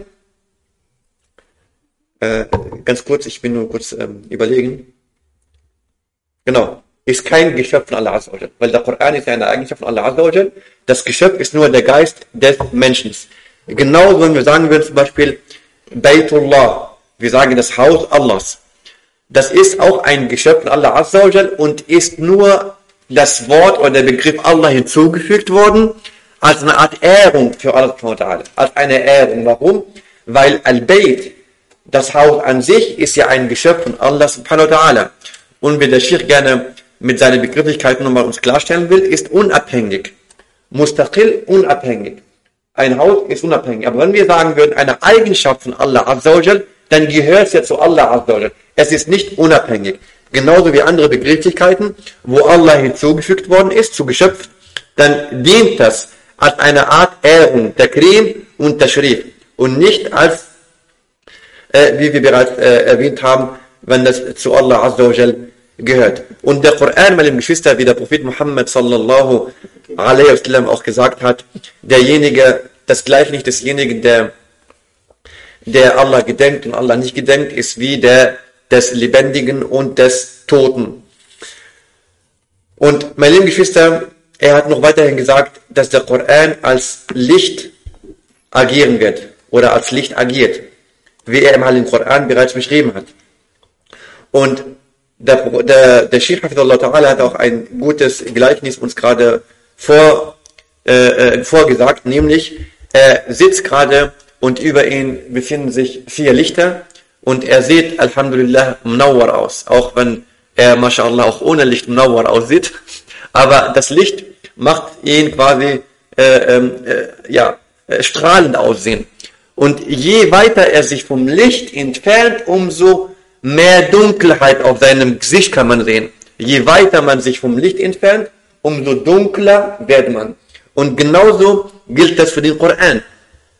Speaker 2: äh, ganz kurz, ich bin nur kurz ähm, überlegen, genau, ist kein Geschöpf von Allah Azza wa Jal, weil der Koran ist ja eine Eigenschaft von Allah Azza wa Jal. Das Geschöpf ist nur der Geist des Menschen. Genauso, wenn wir sagen würden, zum Beispiel, Baytullah, wir sagen das Haus Allahs. Das ist auch ein Geschöpf von Allah Azza wa Jal und ist nur das Wort oder der Begriff Allah hinzugefügt worden, als eine Art Ehrung für Allah subhanahu wa ta'ala. Als eine Ehrung. Warum? Weil Al-Bayt, das Haus an sich, ist ja ein Geschöpf von Allah subhanahu wa ta'ala. Und wenn der Sheikh gerne mit seinen Begrifflichkeiten nochmal uns klarstellen will, ist unabhängig. Mustaqil, unabhängig. Ein Haus ist unabhängig. Aber wenn wir sagen würden, eine Eigenschaft von Allah Azza wa Jal, dann gehört es ja zu Allah Azza wa Jal. Es ist nicht unabhängig. Genauso wie andere Begrifflichkeiten, wo Allah hinzugefügt worden ist, zu Geschöpf, dann dient das als eine Art Ehrung, der Krim und der Schrif. Und nicht als, äh, wie wir bereits äh, erwähnt haben, wenn das zu Allah Azza wa Jal gehört. Und der Koran, meine Geschwister, wie der Prophet Muhammad sallallahu alaihi wasallam auch gesagt hat, derjenige, das Gleichnis desjenigen, der, der Allah gedenkt und Allah nicht gedenkt, ist wie der des Lebendigen und des Toten. Und meine lieben Geschwister, er hat noch weiterhin gesagt, dass der Koran als Licht agieren wird oder als Licht agiert, wie er im Heiligen Koran bereits beschrieben hat. Und der, der, der Sheikh Hafidullah Ta'ala hat auch ein gutes Gleichnis uns gerade vor, äh, äh, vorgesagt, nämlich er sitzt gerade und über ihn befinden sich vier Lichter und er sieht Alhamdulillah Munawwar aus, auch wenn er mashallah auch ohne Licht Munawwar aussieht, aber das Licht macht ihn quasi äh, äh, ja, äh, strahlend aussehen. Und je weiter er sich vom Licht entfernt, umso mehr Dunkelheit auf seinem Gesicht kann man sehen. Je weiter man sich vom Licht entfernt, umso dunkler wird man. Und genauso gilt das für den Koran.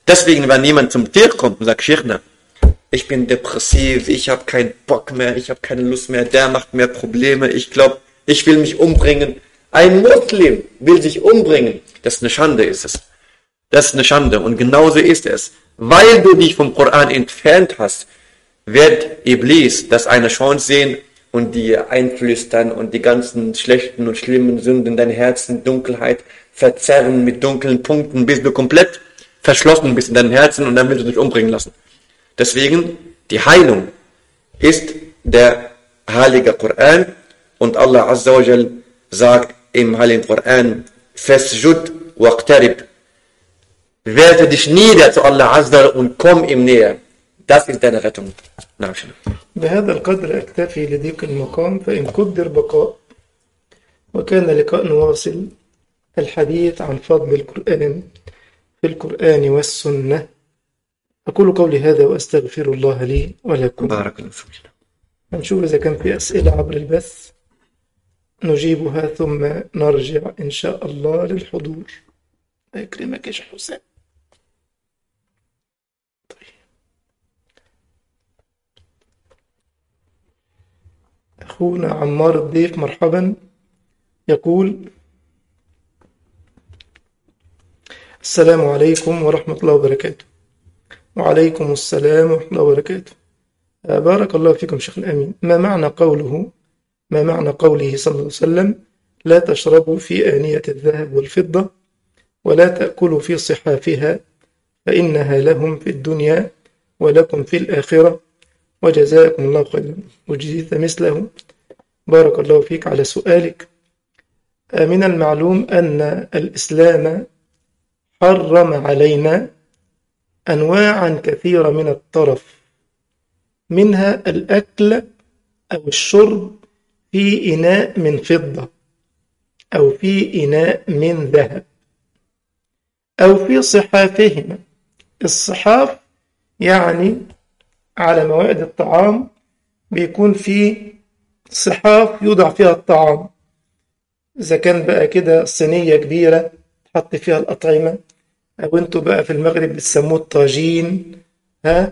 Speaker 2: Deswegen, wenn jemand zum dir kommt und sagt, Schirchner, ich bin depressiv, ich habe keinen Bock mehr, ich habe keine Lust mehr, der macht mehr Probleme, ich glaube, ich will mich umbringen. Ein Muslim will sich umbringen. Das ist eine Schande, ist es. Das ist eine Schande und genauso ist es. Weil du dich vom Koran entfernt hast, wird Iblis das eine Chance sehen und dir einflüstern und die ganzen schlechten und schlimmen Sünden in dein Herzen, Dunkelheit verzerren mit dunklen Punkten, bis du komplett verschlossen bist in deinem Herzen und dann willst du dich umbringen lassen. Deswegen, die Heilung ist der heilige Koran und Allah Azza wa Jal sagt im heiligen Koran, Fasjud waqtarib. Werte dich nieder zu Allah Azza und komm ihm näher. Das ist deine Rettung. نعم شنو
Speaker 1: بهذا القدر أكتفي لضيق المقام فإن قدر بقاء وكان لقاء واصل الحديث عن فضل القرآن في القرآن والسنة أقول قولي هذا وأستغفر الله لي ولكم
Speaker 2: بارك الله فيك
Speaker 1: هنشوف إذا كان في أسئلة عبر البث نجيبها ثم نرجع إن شاء الله للحضور يكرمك يا شيخ حسام طيب. أخونا عمار الضيف مرحبا يقول السلام عليكم ورحمة الله وبركاته وعليكم السلام ورحمة الله وبركاته آه، بارك الله فيكم شيخ الأمين ما معنى قوله ما معنى قوله صلى الله عليه وسلم لا تشربوا في آنية الذهب والفضة ولا تأكلوا في صحافها فإنها لهم في الدنيا ولكم في الآخرة وجزاكم الله خيرا وجزيت مثله بارك الله فيك على سؤالك آه، من المعلوم أن الإسلام حرم علينا أنواعا كثيرة من الطرف منها الأكل أو الشرب في إناء من فضة أو في إناء من ذهب أو في صحافهما الصحاف يعني على موائد الطعام بيكون في صحاف يوضع فيها الطعام إذا كان بقى كده صينية كبيرة تحط فيها الأطعمة أو أنتوا بقى في المغرب بتسموه الطاجين ها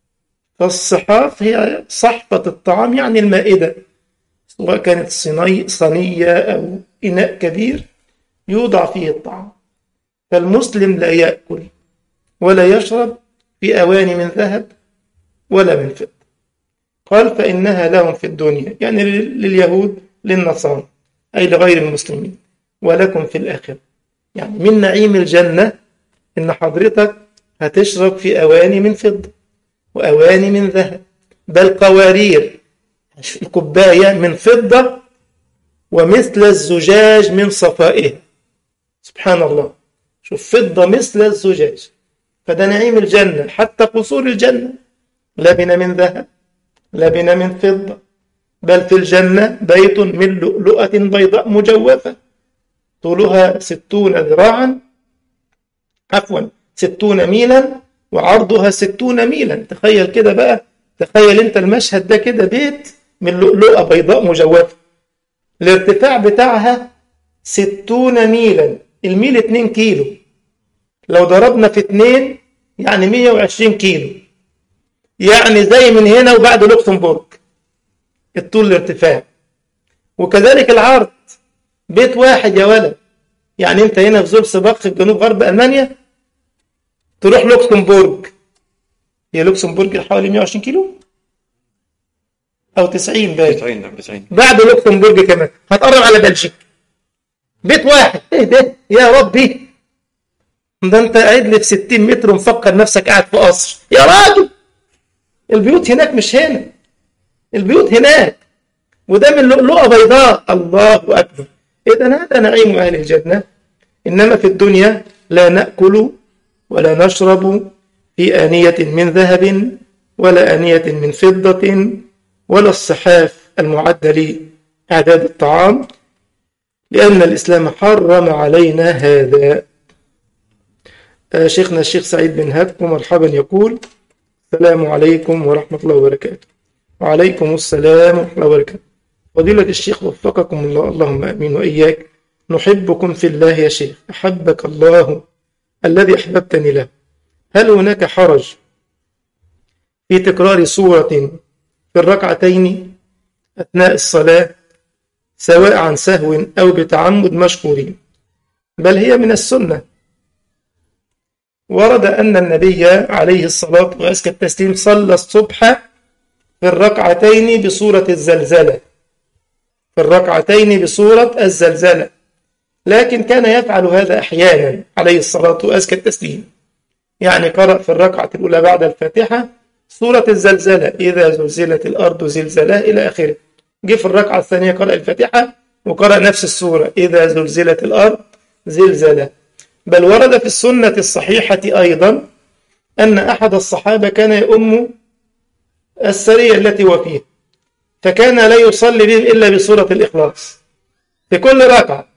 Speaker 1: فالصحاف هي صحفة الطعام يعني المائدة سواء كانت صيني صينية أو إناء كبير يوضع فيه الطعام فالمسلم لا يأكل ولا يشرب في أواني من ذهب ولا من فضة قال فإنها لهم في الدنيا يعني لليهود للنصارى أي لغير المسلمين ولكم في الآخرة يعني من نعيم الجنة إن حضرتك هتشرب في أواني من فضة وأواني من ذهب بل قوارير الكوباية من فضة ومثل الزجاج من صفائها سبحان الله شوف فضة مثل الزجاج فده نعيم الجنة حتى قصور الجنة لبن من ذهب لبن من فضة بل في الجنة بيت من لؤلؤة بيضاء مجوفة طولها ستون ذراعا عفوا ستون ميلا وعرضها ستون ميلا تخيل كده بقى تخيل انت المشهد ده كده بيت من لؤلؤة بيضاء مجوفة الارتفاع بتاعها ستون ميلا الميل اتنين كيلو لو ضربنا في اتنين يعني مية وعشرين كيلو يعني زي من هنا وبعد لوكسمبورغ الطول الارتفاع وكذلك العرض بيت واحد يا ولد يعني انت هنا في زولسباخ في جنوب غرب المانيا تروح لوكسمبورغ هي لوكسمبورغ حوالي 120 كيلو او 90 باين
Speaker 2: 90 نعم 90
Speaker 1: بعد لوكسمبورغ كمان هتقرب على بلجيكا بيت واحد ايه ده يا ربي ده انت قاعد لي في 60 متر ومفكر نفسك قاعد في قصر يا راجل البيوت هناك مش هنا البيوت هناك وده من لؤلؤة بيضاء الله أكبر إذا هذا نعيم أهل الجنة إنما في الدنيا لا نأكل ولا نشرب في آنية من ذهب ولا آنية من فضة ولا الصحاف المعدة لإعداد الطعام لأن الإسلام حرم علينا هذا آه، شيخنا الشيخ سعيد بن هاد مرحبا يقول السلام عليكم ورحمة الله وبركاته وعليكم السلام ورحمة الله وبركاته فضيلة الشيخ وفقكم الله اللهم أمين وإياك نحبكم في الله يا شيخ أحبك الله الذي أحببتني له هل هناك حرج في تكرار سورة في الركعتين أثناء الصلاة سواء عن سهو أو بتعمد مشكورين بل هي من السنة ورد أن النبي عليه الصلاة وأزكى التسليم صلى الصبح في الركعتين بصورة الزلزلة في الركعتين بصورة الزلزلة لكن كان يفعل هذا أحيانا عليه الصلاة وأزكى التسليم يعني قرأ في الركعة الأولى بعد الفاتحة سورة الزلزلة إذا زلزلت الأرض زلزلها إلى آخره جه في الركعة الثانية قرأ الفاتحة وقرأ نفس السورة إذا زلزلت الأرض زلزلة بل ورد في السنة الصحيحة أيضا أن أحد الصحابة كان يؤم السرية التي هو فيها فكان لا يصلي بهم إلا بسورة الإخلاص في كل ركعة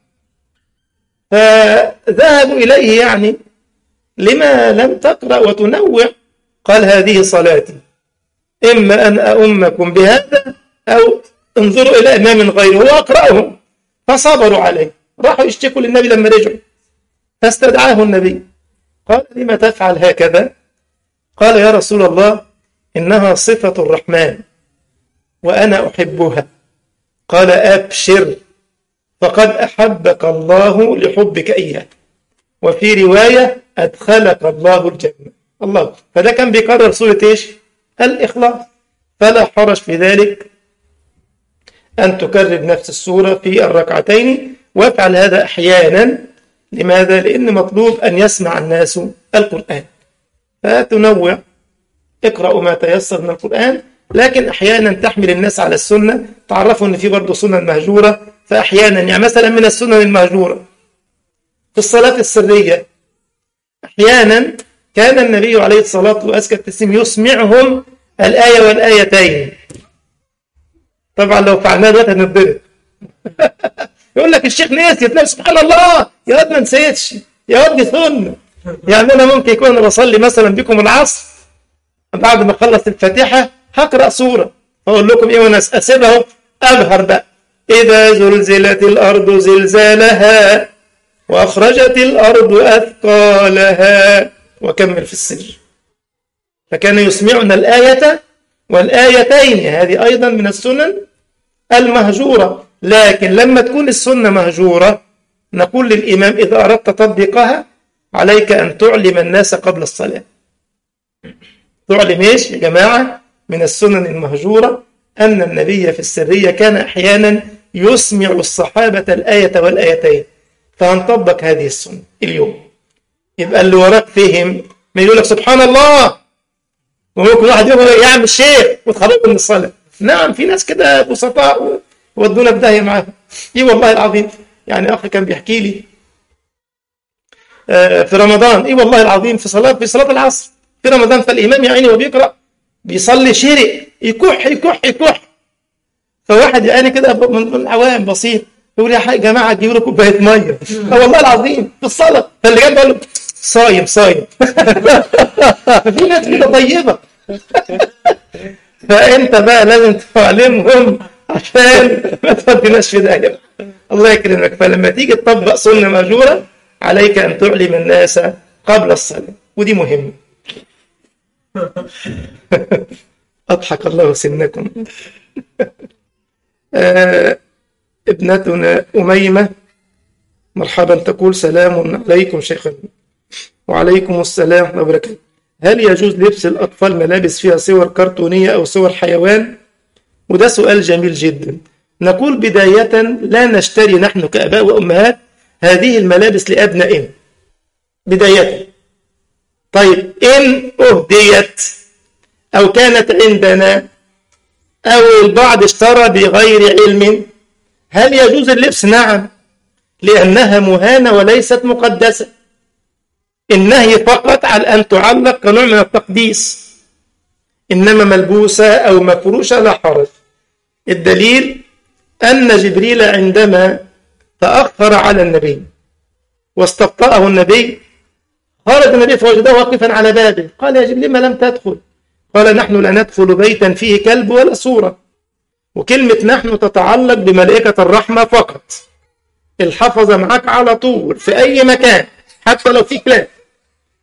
Speaker 1: فذهبوا إليه يعني لما لم تقرأ وتنوع قال هذه صلاتي إما أن أؤمكم بهذا أو انظروا إلى إمام غيره وأقرأهم فصبروا عليه راحوا يشتكوا للنبي لما رجعوا فاستدعاه النبي قال لما تفعل هكذا قال يا رسول الله إنها صفة الرحمن وأنا أحبها قال أبشر فقد أحبك الله لحبك إياه وفي رواية أدخلك الله الجنة الله فده كان بيكرر سورة إيش الإخلاص فلا حرج في ذلك أن تكرر نفس السورة في الركعتين وافعل هذا أحيانا لماذا؟ لأن مطلوب أن يسمع الناس القرآن فتنوع اقرأوا ما تيسر من القرآن لكن أحيانا تحمل الناس على السنة تعرفوا أن في برضه سنن مهجورة فأحيانا يعني مثلا من السنن المهجورة في الصلاة السرية أحيانا كان النبي عليه الصلاة وأزكى التسليم يسمعهم الآية والآيتين طبعا لو فعلناه دلوقتي هنتضرب يقول لك الشيخ نسي تلاقي سبحان الله يا واد ما نسيتش يا واد دي سنه يعني انا ممكن يكون انا بصلي مثلا بكم العصر بعد ما اخلص الفاتحه هقرا سوره اقول لكم ايه وانا اسيبها ابهر بقى اذا زلزلت الارض زلزالها واخرجت الارض اثقالها وكمل في السر فكان يسمعنا الايه والايتين هذه ايضا من السنن المهجوره لكن لما تكون السنة مهجورة نقول للإمام إذا أردت تطبيقها عليك أن تعلم الناس قبل الصلاة تعلم إيش يا جماعة من السنن المهجورة أن النبي في السرية كان أحيانا يسمع الصحابة الآية والآيتين فهنطبق هذه السنة اليوم يبقى اللي وراك فهم ما يقول لك سبحان الله وممكن واحد يقول يا عم الشيخ وتخرجوا من الصلاة نعم في ناس كده بسطاء ودونا في داهيه معاهم اي والله العظيم يعني اخي كان بيحكي لي آه في رمضان اي والله العظيم في صلاه في صلاه العصر في رمضان فالامام يا عيني وبيقرا بيصلي شرق يكح يكح يكح فواحد يعني كده من العوام بسيط يقول يا جماعه تجيبوا له كوبايه ميه اه والله العظيم في الصلاه فاللي جنبه قال له صايم صايم ففي ناس كده طيبه فانت بقى لازم تعلمهم عشان ما توديناش في داهيه الله يكرمك فلما تيجي تطبق سنه مهجوره عليك ان تعلم الناس قبل الصلاه ودي مهمه اضحك الله سنكم آه ابنتنا اميمه مرحبا تقول سلام عليكم شيخنا وعليكم السلام ورحمه الله وبركاته هل يجوز لبس الاطفال ملابس فيها صور كرتونيه او صور حيوان وده سؤال جميل جدا نقول بداية لا نشتري نحن كأباء وأمهات هذه الملابس لأبنائنا بداية طيب إن أهديت أو كانت عندنا أو البعض اشترى بغير علم هل يجوز اللبس؟ نعم لأنها مهانة وليست مقدسة النهي فقط على أن تعلق كنوع من التقديس إنما ملبوسة أو مفروشة لا حرج الدليل أن جبريل عندما تأخر على النبي واستبطأه النبي خرج النبي فوجده واقفا على بابه قال يا جبريل ما لم تدخل قال نحن لا ندخل بيتا فيه كلب ولا صورة وكلمة نحن تتعلق بملائكة الرحمة فقط الحفظة معك على طول في أي مكان حتى لو في كلاب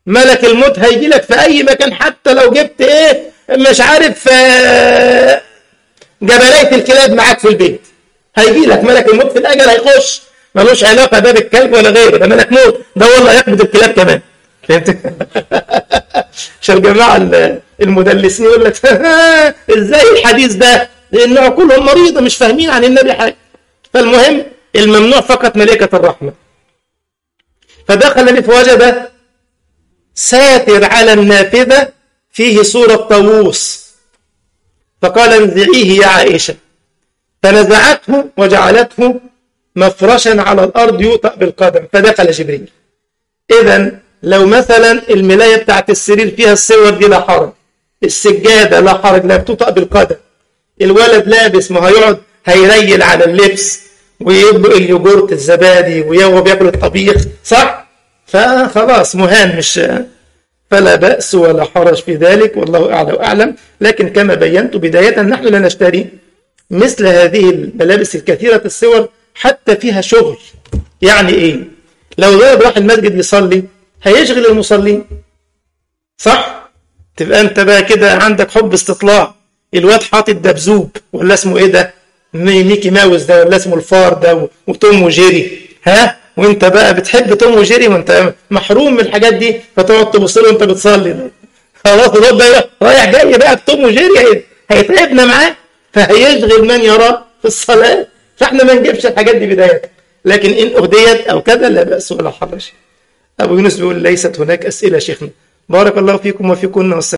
Speaker 1: ملك الموت هيجي لك في اي مكان حتى لو جبت ايه مش عارف آه، جبلية الكلاب معاك في البيت هيجي لك ملك الموت في الاجل هيخش ملوش علاقه ده بالكلب ولا غيره ده ملك موت ده والله يقبض الكلاب كمان فهمت عشان الجماعه ال- المدلسين يقول لك ازاي الحديث ده لان عقولهم مريضه مش فاهمين عن النبي حاجه فالمهم الممنوع فقط ملائكه الرحمه فدخل النبي فوجد ساتر على النافذه فيه صوره طاووس فقال انزعيه يا عائشه فنزعته وجعلته مفرشا على الارض يوطأ بالقدم فدخل جبريل اذا لو مثلا الملايه بتاعت السرير فيها الصور دي لا حرج السجاده لا حرج لا بتوطأ بالقدم الولد لابس ما هيقعد هيريل على اللبس ويبدأ اليوجورت الزبادي وهو بياكل الطبيخ صح فخلاص مهان مش فلا بأس ولا حرج في ذلك والله أعلى وأعلم لكن كما بينت بداية نحن لا نشتري مثل هذه الملابس الكثيرة الصور حتى فيها شغل يعني إيه لو ذهب راح المسجد يصلي هيشغل المصلين صح تبقى أنت بقى كده عندك حب استطلاع الواد حاطط دبزوب ولا اسمه إيه ده مي- ميكي ماوس ده ولا اسمه الفار ده و- وتوم وجيري ها وانت بقى بتحب توم وجيري وانت محروم من الحاجات دي فتقعد تبص له وانت بتصلي خلاص الواد ده رايح جاي بقى بتوم وجيري هي- هيتعبنا معاه فهيشغل من يراه في الصلاة فاحنا ما نجيبش الحاجات دي بداية لكن إن أهديت أو كذا لا بأس ولا حرج أبو يونس بيقول ليست هناك أسئلة شيخنا بارك الله فيكم وفيكن والسلام